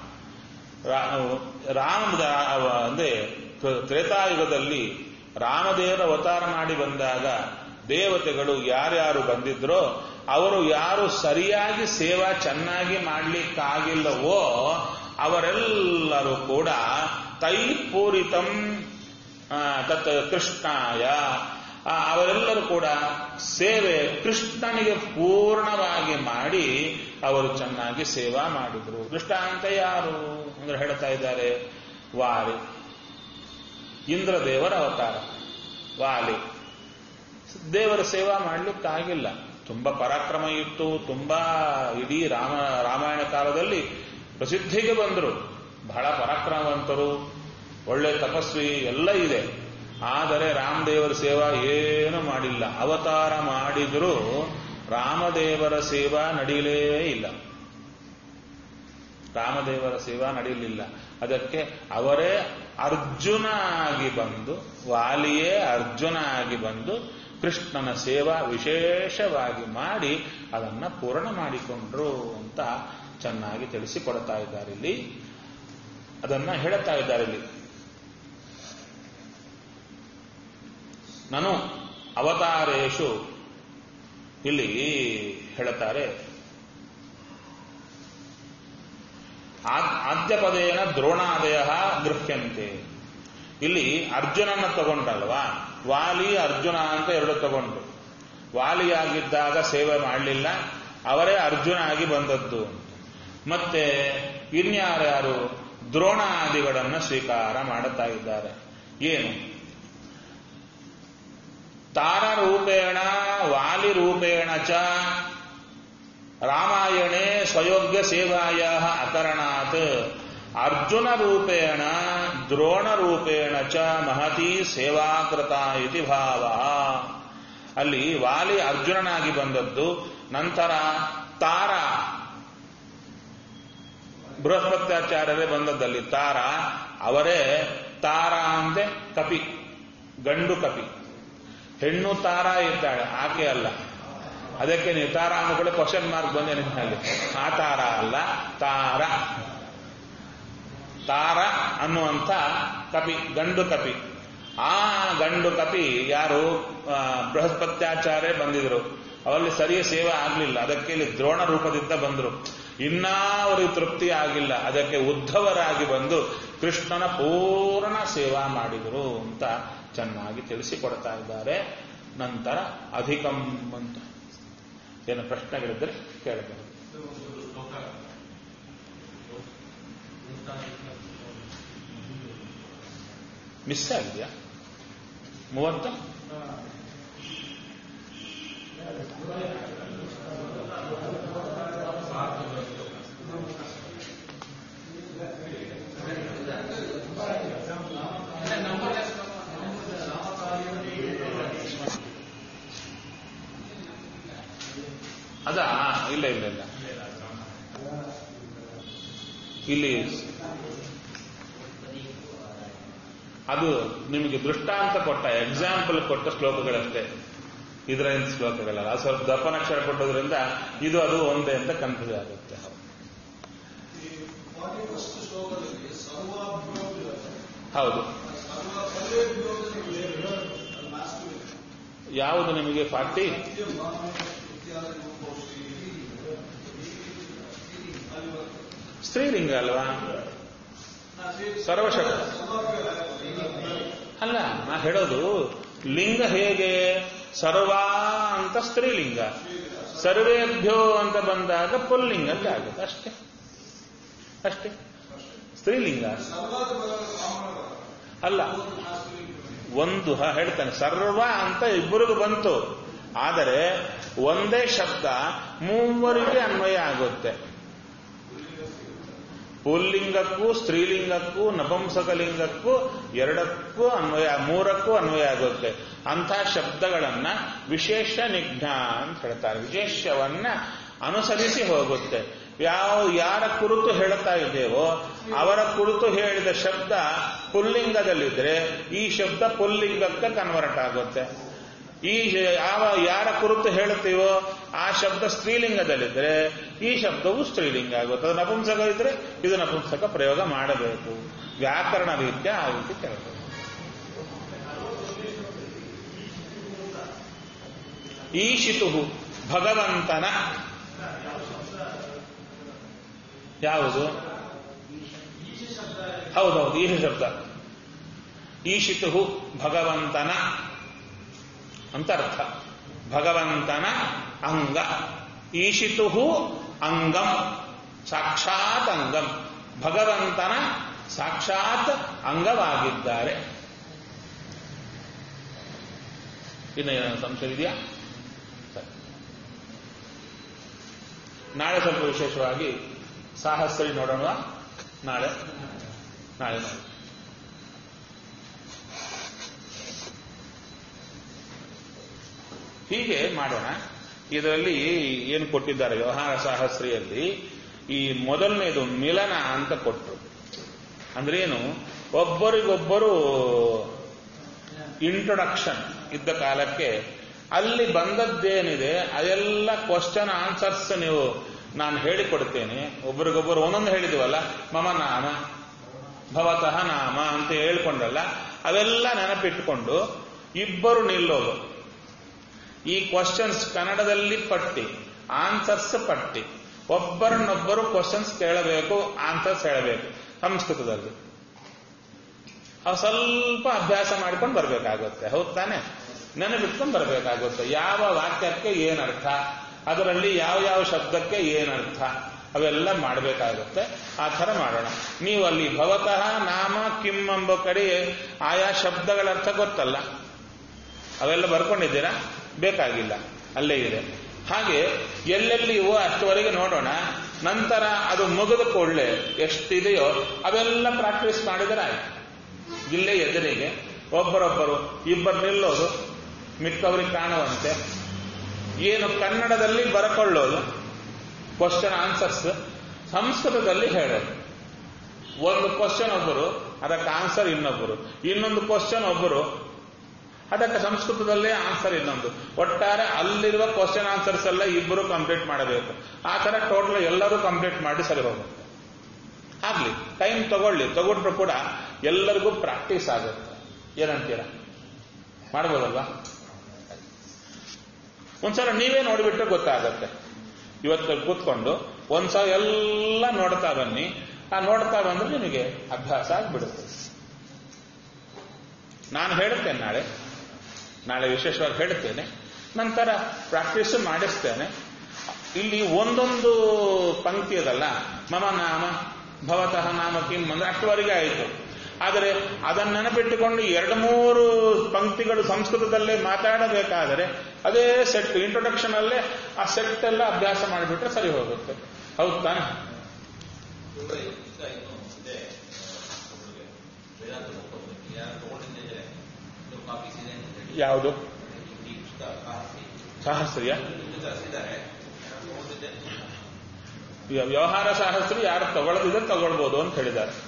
ರಾಮ ಅಂದ್ರೆ ತ್ರೇತಾಯುಗದಲ್ಲಿ ರಾಮದೇವರ ಅವತಾರ ಮಾಡಿ ಬಂದಾಗ ದೇವತೆಗಳು ಯಾರ್ಯಾರು ಬಂದಿದ್ರೋ ಅವರು ಯಾರು ಸರಿಯಾಗಿ ಸೇವಾ ಚೆನ್ನಾಗಿ ಮಾಡ್ಲಿಕ್ಕಾಗಿಲ್ಲವೋ ಅವರೆಲ್ಲರೂ ಕೂಡ ತೈಪೂರಿತಂ ತತ್ ಕೃಷ್ಣಾಯ ಅವರೆಲ್ಲರೂ ಕೂಡ ಸೇವೆ ಕೃಷ್ಣನಿಗೆ ಪೂರ್ಣವಾಗಿ ಮಾಡಿ ಅವರು ಚೆನ್ನಾಗಿ ಸೇವಾ ಮಾಡಿದ್ರು ಕೃಷ್ಣ ಅಂತ ಯಾರು ಅಂದ್ರೆ ಹೇಳ್ತಾ ಇದ್ದಾರೆ ವಾಲಿ ಇಂದ್ರದೇವರ ಅವತಾರ ವಾಲಿ ದೇವರ ಸೇವಾ ಮಾಡ್ಲಿಕ್ಕಾಗಿಲ್ಲ ತುಂಬಾ ಪರಾಕ್ರಮ ಇತ್ತು ತುಂಬಾ ಇಡೀ ರಾಮ ರಾಮಾಯಣ ಕಾಲದಲ್ಲಿ ಪ್ರಸಿದ್ಧಿಗೆ ಬಂದರು ಬಹಳ ಪರಾಕ್ರಮವಂತರು ಒಳ್ಳೆ ತಪಸ್ವಿ ಎಲ್ಲ ಇದೆ ಆದರೆ ರಾಮದೇವರ ಸೇವಾ ಏನು ಮಾಡಿಲ್ಲ ಅವತಾರ ಮಾಡಿದರೂ ರಾಮದೇವರ ಸೇವಾ ನಡೀಲೇ ಇಲ್ಲ ರಾಮದೇವರ ಸೇವಾ ನಡೆಯಲಿಲ್ಲ ಅದಕ್ಕೆ ಅವರೇ ಅರ್ಜುನ ಆಗಿ ಬಂದು ವಾಲಿಯೇ ಅರ್ಜುನ ಆಗಿ ಬಂದು ಕೃಷ್ಣನ ಸೇವಾ ವಿಶೇಷವಾಗಿ ಮಾಡಿ ಅದನ್ನ ಪೂರ್ಣ ಮಾಡಿಕೊಂಡ್ರು ಅಂತ ಚೆನ್ನಾಗಿ ತಿಳಿಸಿಕೊಡ್ತಾ ಇದ್ದಾರೆ ಇಲ್ಲಿ ಅದನ್ನ ಹೇಳುತ್ತಾ ಇದ್ದಾರೆ ಇಲ್ಲಿ ನಾನು ಅವತಾರೇಶು ಇಲ್ಲಿ ಹೇಳುತ್ತಾರೆ ಆದ್ಯಪದೇನ ದ್ರೋಣಾದಯ ಗೃಹ್ಯಂತೆ ಇಲ್ಲಿ ಅರ್ಜುನನ ತಗೊಂಡಲ್ವಾ ವಾಲಿ ಅರ್ಜುನ ಅಂತ ಎರಡು ತಗೊಂಡು ವಾಲಿಯಾಗಿದ್ದಾಗ ಸೇವೆ ಮಾಡಲಿಲ್ಲ ಅವರೇ ಅರ್ಜುನ ಆಗಿ ಬಂದದ್ದು ಮತ್ತೆ ಇನ್ಯಾರ್ಯಾರು ದ್ರೋಣಾದಿಗಳನ್ನ ಸ್ವೀಕಾರ ಮಾಡುತ್ತಾ ಇದ್ದಾರೆ ಏನು ತಾರರೂಪೇಣ ವಾಲಿರೂಪೇಣ ಚ ರಾಮಾಯಣೆ ಸ್ವಯೋಗ್ಯ ಸೇವಾಯ ಅಕರಣಾತ್ ಅರ್ಜುನ ರೂಪೇಣ ದ್ರೋಣ ರೂಪೇಣ ಚ ಮಹತಿ ಸೇವಾಕೃತ ಇತಿ ಭಾವ ಅಲ್ಲಿ ವಾಲಿ ಅರ್ಜುನನಾಗಿ ಬಂದದ್ದು ನಂತರ ತಾರ ಬೃಹಸ್ಪತ್ಯಾಚಾರ್ಯರೇ ಬಂದದ್ದಲ್ಲಿ ತಾರ ಅವರೇ ತಾರ ಅಂತೆ ಕಪಿ ಗಂಡು ಕಪಿ ಹೆಣ್ಣು ತಾರ ಇದ್ದಾಳೆ ಆಕೆ ಅಲ್ಲ ಅದಕ್ಕೆ ನೀವು ತಾರ ಅನ್ನೋ ಕೂಡ ಕ್ವಶನ್ ಮಾರ್ಕ್ ಬಂದೆ ನಿಮ್ಮಲ್ಲಿ ಆ ತಾರ ಅಲ್ಲ ತಾರ ತಾರ ಅನ್ನುವಂಥ ಕಪಿ ಗಂಡು ಕಪಿ ಆ ಗಂಡು ಕಪಿ ಯಾರು ಬೃಹಸ್ಪತ್ಯಾಚಾರ್ಯ ಬಂದಿದ್ರು ಅವರಲ್ಲಿ ಸರಿಯ ಸೇವೆ ಆಗಲಿಲ್ಲ ಅದಕ್ಕೆ ಇಲ್ಲಿ ದ್ರೋಣ ರೂಪದಿಂದ ಬಂದರು ಇನ್ನ ಅವರಿಗೆ ತೃಪ್ತಿ ಆಗಿಲ್ಲ ಅದಕ್ಕೆ ಉದ್ಧವರಾಗಿ ಬಂದು ಕೃಷ್ಣನ ಪೂರ್ಣ ಸೇವಾ ಮಾಡಿದರು ಅಂತ ಚೆನ್ನಾಗಿ ತಿಳಿಸಿಕೊಡ್ತಾ ಇದ್ದಾರೆ ನಂತರ ಅಧಿಕಂ ಅಂತ ಏನು ಪ್ರಶ್ನೆಗಳಿದ್ದರೆ ಕೇಳಬಹುದು ಮಿಸ್ ಆಗಿದೆಯಾ ಮೂವತ್ತು ಅದ ಇಲ್ಲ ಇಲ್ಲ ಇಲ್ಲ ಇಲ್ಲಿ ಅದು ನಿಮಗೆ ದೃಷ್ಟಾಂತ ಕೊಟ್ಟ ಎಕ್ಸಾಂಪಲ್ ಕೊಟ್ಟ ಶ್ಲೋಕಗಳಷ್ಟೇ ಇದರ ಶ್ಲೋಕಗಳಲ್ಲ ಅದು ಸ್ವಲ್ಪ ದಪ್ಪನಕ್ಷರ ಕೊಟ್ಟೋದ್ರಿಂದ ಇದು ಅದು ಒಂದೇ ಅಂತ ಕನ್ಫ್ಯೂಸ್ ಆಗುತ್ತೆ ಫಾರ್ಟಿ ಫಸ್ಟ್ ಶ್ಲೋಕದಲ್ಲಿ ಸರ್ವಾಭ್ಯೋಗ ಹೌದು ಸರ್ವ ಸರ್ವೇಭ್ಯೋಗ ಲಾಸ್ಟ್ ಯಾವುದು ನಿಮಗೆ ಫಾರ್ಟಿ ಸ್ತ್ರೀಲಿಂಗ ಅಲ್ವಾ ಸರ್ವಶಕ್ತ ಅಲ್ಲ ನಾ ಹೇಳೋದು ಲಿಂಗ ಹೇಗೆ ಸರ್ವ ಅಂತ ಸ್ತ್ರೀಲಿಂಗ ಸರ್ವೇಭ್ಯೋ ಅಂತ ಬಂದಾಗ ಪುಲ್ಲಿಂಗ ಅಂತ ಆಗುತ್ತೆ ಅಷ್ಟೇ ಅಷ್ಟೇ ಸ್ತ್ರೀಲಿಂಗ ಅಲ್ಲ ಒಂದು ಹ ಹೇಳ್ತಾನೆ ಸರ್ವ ಅಂತ ಇಬ್ಬರಿಗೂ ಬಂತು ಆದರೆ ಒಂದೇ ಶಬ್ದ ಮೂವರಿಗೆ ಅನ್ವಯ ಆಗುತ್ತೆ ಪುಲ್ಲಿಂಗಕ್ಕೂ ಸ್ತ್ರೀಲಿಂಗಕ್ಕೂ ನಪುಂಸಕಲಿಂಗಕ್ಕೂ ಎರಡಕ್ಕೂ ಅನ್ವಯ ಮೂರಕ್ಕೂ ಅನ್ವಯ ಆಗುತ್ತೆ ಅಂಥ ಶಬ್ದಗಳನ್ನ ವಿಶೇಷ ನಿಘ್ನ ಅಂತ ಹೇಳ್ತಾರೆ ವಿಶೇಷವನ್ನ ಅನುಸರಿಸಿ ಹೋಗುತ್ತೆ ಯಾವ ಯಾರ ಕುರಿತು ಹೇಳ್ತಾ ಇದ್ದೇವೋ ಅವರ ಕುರಿತು ಹೇಳಿದ ಶಬ್ದ ಪುಲ್ಲಿಂಗದಲ್ಲಿದ್ರೆ ಈ ಶಬ್ದ ಪುಲ್ಲಿಂಗಕ್ಕೆ ಕನ್ವರ್ಟ್ ಆಗುತ್ತೆ ಈ ಯಾವ ಯಾರ ಕುರಿತು ಹೇಳುತ್ತೀವೋ ಆ ಶಬ್ದ ಸ್ತ್ರೀಲಿಂಗದಲ್ಲಿದ್ರೆ ಈ ಶಬ್ದವು ಸ್ತ್ರೀಲಿಂಗ ಆಗುತ್ತೆ ಅದು ನಪುಂಸಕ ಇದ್ರೆ ಇದು ನಪುಂಸಕ ಪ್ರಯೋಗ ಮಾಡಬೇಕು ವ್ಯಾಕರಣ ರೀತ್ಯ ಆ ರೀತಿ ಕೇಳಬೇಕು ಈಶಿತು ಭಗವಂತನ ಯಾವುದು ಹೌದೌದು ಈಶ ಶಬ್ದ ಈಶಿತು ಭಗವಂತನ ಅಂತ ಅರ್ಥ ಭಗವಂತನ ಅಂಗ ಈಶಿತು ಅಂಗಂ ಸಾಕ್ಷಾತ್ ಅಂಗಂ ಭಗವಂತನ ಸಾಕ್ಷಾತ್ ಅಂಗವಾಗಿದ್ದಾರೆ ಇನ್ನು ಏನಾದ್ರು ಸಂಶಯ ಇದೆಯಾ ಸರಿ. ನಾಳೆ ಸ್ವಲ್ಪ ವಿಶೇಷವಾಗಿ ಸಾಹಸ್ರಿ ನೋಡೋಣ ನಾಳೆ ನಾಳೆ ನೋಡಿ ಹೀಗೆ ಮಾಡೋಣ ಇದರಲ್ಲಿ ಏನು ಕೊಟ್ಟಿದ್ದಾರೆ ವ್ಯವಹಾರ ಸಾಹಸ್ರಿಯಲ್ಲಿ ಈ ಮೊದಲನೇದು ಮಿಲನ ಅಂತ ಕೊಟ್ಟರು ಅಂದ್ರೆ ಏನು ಒಬ್ಬರಿಗೊಬ್ಬರು ಇಂಟ್ರೊಡಕ್ಷನ್ ಇದ್ದ ಕಾಲಕ್ಕೆ ಅಲ್ಲಿ ಬಂದದ್ದೇನಿದೆ ಅದೆಲ್ಲ ಕ್ವಶನ್ ಆನ್ಸರ್ಸ್ ನೀವು ನಾನು ಹೇಳಿಕೊಡ್ತೇನೆ ಒಬ್ಬರಿಗೊಬ್ಬರು ಒಂದೊಂದು ಹೇಳಿದ್ವಲ್ಲ ಮಮ ನಾಮ ಭವತಃ ನಾಮ ಅಂತ ಹೇಳ್ಕೊಂಡಲ್ಲ ಅವೆಲ್ಲ ನೆನಪಿಟ್ಟುಕೊಂಡು ಇಬ್ಬರು ನಿಲ್ಲೋದು ಈ ಕ್ವಶನ್ಸ್ ಕನ್ನಡದಲ್ಲಿ ಪಟ್ಟಿ ಆನ್ಸರ್ಸ್ ಪಟ್ಟಿ ಒಬ್ಬರನ್ನೊಬ್ಬರು ಕ್ವಶನ್ಸ್ ಕೇಳಬೇಕು ಆನ್ಸರ್ಸ್ ಹೇಳಬೇಕು ಸಂಸ್ಕೃತದಲ್ಲಿ ಅವು ಸ್ವಲ್ಪ ಅಭ್ಯಾಸ ಮಾಡ್ಕೊಂಡು ಬರಬೇಕಾಗುತ್ತೆ ಹೌದು ತಾನೆ ನೆನಪಿಟ್ಕೊಂಡು ಬರಬೇಕಾಗುತ್ತೆ ಯಾವ ವಾಕ್ಯಕ್ಕೆ ಏನರ್ಥ ಅದರಲ್ಲಿ ಯಾವ ಯಾವ ಶಬ್ದಕ್ಕೆ ಏನರ್ಥ ಅವೆಲ್ಲ ಮಾಡಬೇಕಾಗುತ್ತೆ ಆ ಥರ ಮಾಡೋಣ ನೀವು ಅಲ್ಲಿ ಭವತಃ ನಾಮ ಕಿಮ್ ಎಂಬ ಕಡೆ ಆಯಾ ಶಬ್ದಗಳ ಅರ್ಥ ಗೊತ್ತಲ್ಲ ಅವೆಲ್ಲ ಬರ್ಕೊಂಡಿದ್ದೀರಾ ಬೇಕಾಗಿಲ್ಲ ಅಲ್ಲೇ ಇದೆ ಹಾಗೆ ಎಲ್ಲೆಲ್ಲಿ ಇವು ಅಷ್ಟುವರೆಗೆ ನೋಡೋಣ ನಂತರ ಅದು ಮುಗಿದ ಕೂಡಲೇ ಎಷ್ಟಿದೆಯೋ ಅವೆಲ್ಲ ಪ್ರಾಕ್ಟೀಸ್ ಮಾಡಿದರೆ ಆಯ್ತು ಇಲ್ಲೇ ಎದುರಿಗೆ ಒಬ್ಬರೊಬ್ಬರು ಇಬ್ಬರು ನಿಲ್ಲೋದು ಮಿಕ್ಕವರಿಗೆ ಕಾಣುವಂತೆ ಏನು ಕನ್ನಡದಲ್ಲಿ ಬರಕೊಳ್ಳೋದು ಕ್ವಶನ್ ಆನ್ಸರ್ಸ್ ಸಂಸ್ಕೃತದಲ್ಲಿ ಹೇಳೋದು ಒಂದು ಕ್ವಶನ್ ಒಬ್ಬರು ಅದಕ್ಕೆ ಆನ್ಸರ್ ಇನ್ನೊಬ್ಬರು ಇನ್ನೊಂದು ಕ್ವಶನ್ ಒಬ್ಬರು ಅದಕ್ಕೆ ಸಂಸ್ಕೃತದಲ್ಲೇ ಆನ್ಸರ್ ಇನ್ನೊಂದು ಒಟ್ಟಾರೆ ಅಲ್ಲಿರುವ ಕ್ವಶನ್ ಆನ್ಸರ್ಸ್ ಎಲ್ಲ ಇಬ್ಬರು ಕಂಪ್ಲೀಟ್ ಮಾಡಬೇಕು ಆ ತರ ಟೋಟಲ್ ಎಲ್ಲರೂ ಕಂಪ್ಲೀಟ್ ಮಾಡಿ ಸರಿ ಹೋಗುತ್ತೆ ಆಗ್ಲಿ ಟೈಮ್ ತಗೊಳ್ಳಿ ತಗೊಂಡ್ರು ಕೂಡ ಎಲ್ಲರಿಗೂ ಪ್ರಾಕ್ಟೀಸ್ ಆಗುತ್ತೆ ಏನಂತೀರಾ ಮಾಡ್ಬೋದಲ್ವಾ ಒಂದ್ಸಲ ನೀವೇ ನೋಡಿಬಿಟ್ರೆ ಗೊತ್ತಾಗತ್ತೆ ಇವತ್ತು ಕೂತ್ಕೊಂಡು ಒಂದ್ಸಲ ಎಲ್ಲ ನೋಡ್ತಾ ಬನ್ನಿ ಆ ನೋಡ್ತಾ ಬಂದ್ರೆ ನಿಮಗೆ ಅಭ್ಯಾಸ ಆಗ್ಬಿಡುತ್ತೆ ನಾನು ಹೇಳುತ್ತೇನೆ ನಾಳೆ ನಾಳೆ ವಿಶೇಷವಾಗಿ ಹೇಳುತ್ತೇನೆ ನಂತರ ಪ್ರಾಕ್ಟೀಸ್ ಮಾಡಿಸ್ತೇನೆ ಇಲ್ಲಿ ಒಂದೊಂದು ಪಂಕ್ತಿ ಅದಲ್ಲ ಮಮ ನಾಮ ಭವತಃ ನಾಮ ಕಿಮ್ ಅಂದ್ರೆ ಅಷ್ಟುವರೆಗೆ ಆಯಿತು ಆದರೆ ಅದನ್ನು ನೆನಪಿಟ್ಟುಕೊಂಡು ಎರಡು ಮೂರು ಪಂಕ್ತಿಗಳು ಸಂಸ್ಕೃತದಲ್ಲೇ ಮಾತಾಡಬೇಕಾದರೆ ಅದೇ ಸೆಟ್ ಇಂಟ್ರೊಡಕ್ಷನ್ ಅಲ್ಲೇ ಆ ಸೆಟ್ ಎಲ್ಲ ಅಭ್ಯಾಸ ಮಾಡಿಬಿಟ್ರೆ ಸರಿ ಹೋಗುತ್ತೆ ಹೌದು ತಾನೆ ಇವ್ರೆ ಈಗ ಇನ್ನು ಇದೆ ಒಬ್ರಿಗೆ ವೇದಾಂತ ಮುಖಕ್ಕೆ ಯಾರು ತಗೊಂಡಿದ್ದೆ ಇದು ಕಾಪೀಸ್ ಇದೆ ಅಂತ ಹೇಳಿ ಯಾವುದು ಈ ಪುಸ್ತಕ ಕಾಪಿ ಸಾಹಸ್ರಿಯ ತರಿಸಿದ್ದಾರೆ ಯಾರು ತಗೊಂಡಿದ್ದೆ ವ್ಯವಹಾರ ಸಾಹಸ್ರಿ ಯಾರು ತಗೊಳ್ಳದಿದ್ರೆ ತಗೊಳ್ಬೋದು ಅಂತ ಹೇಳಿದ್ದಾರೆ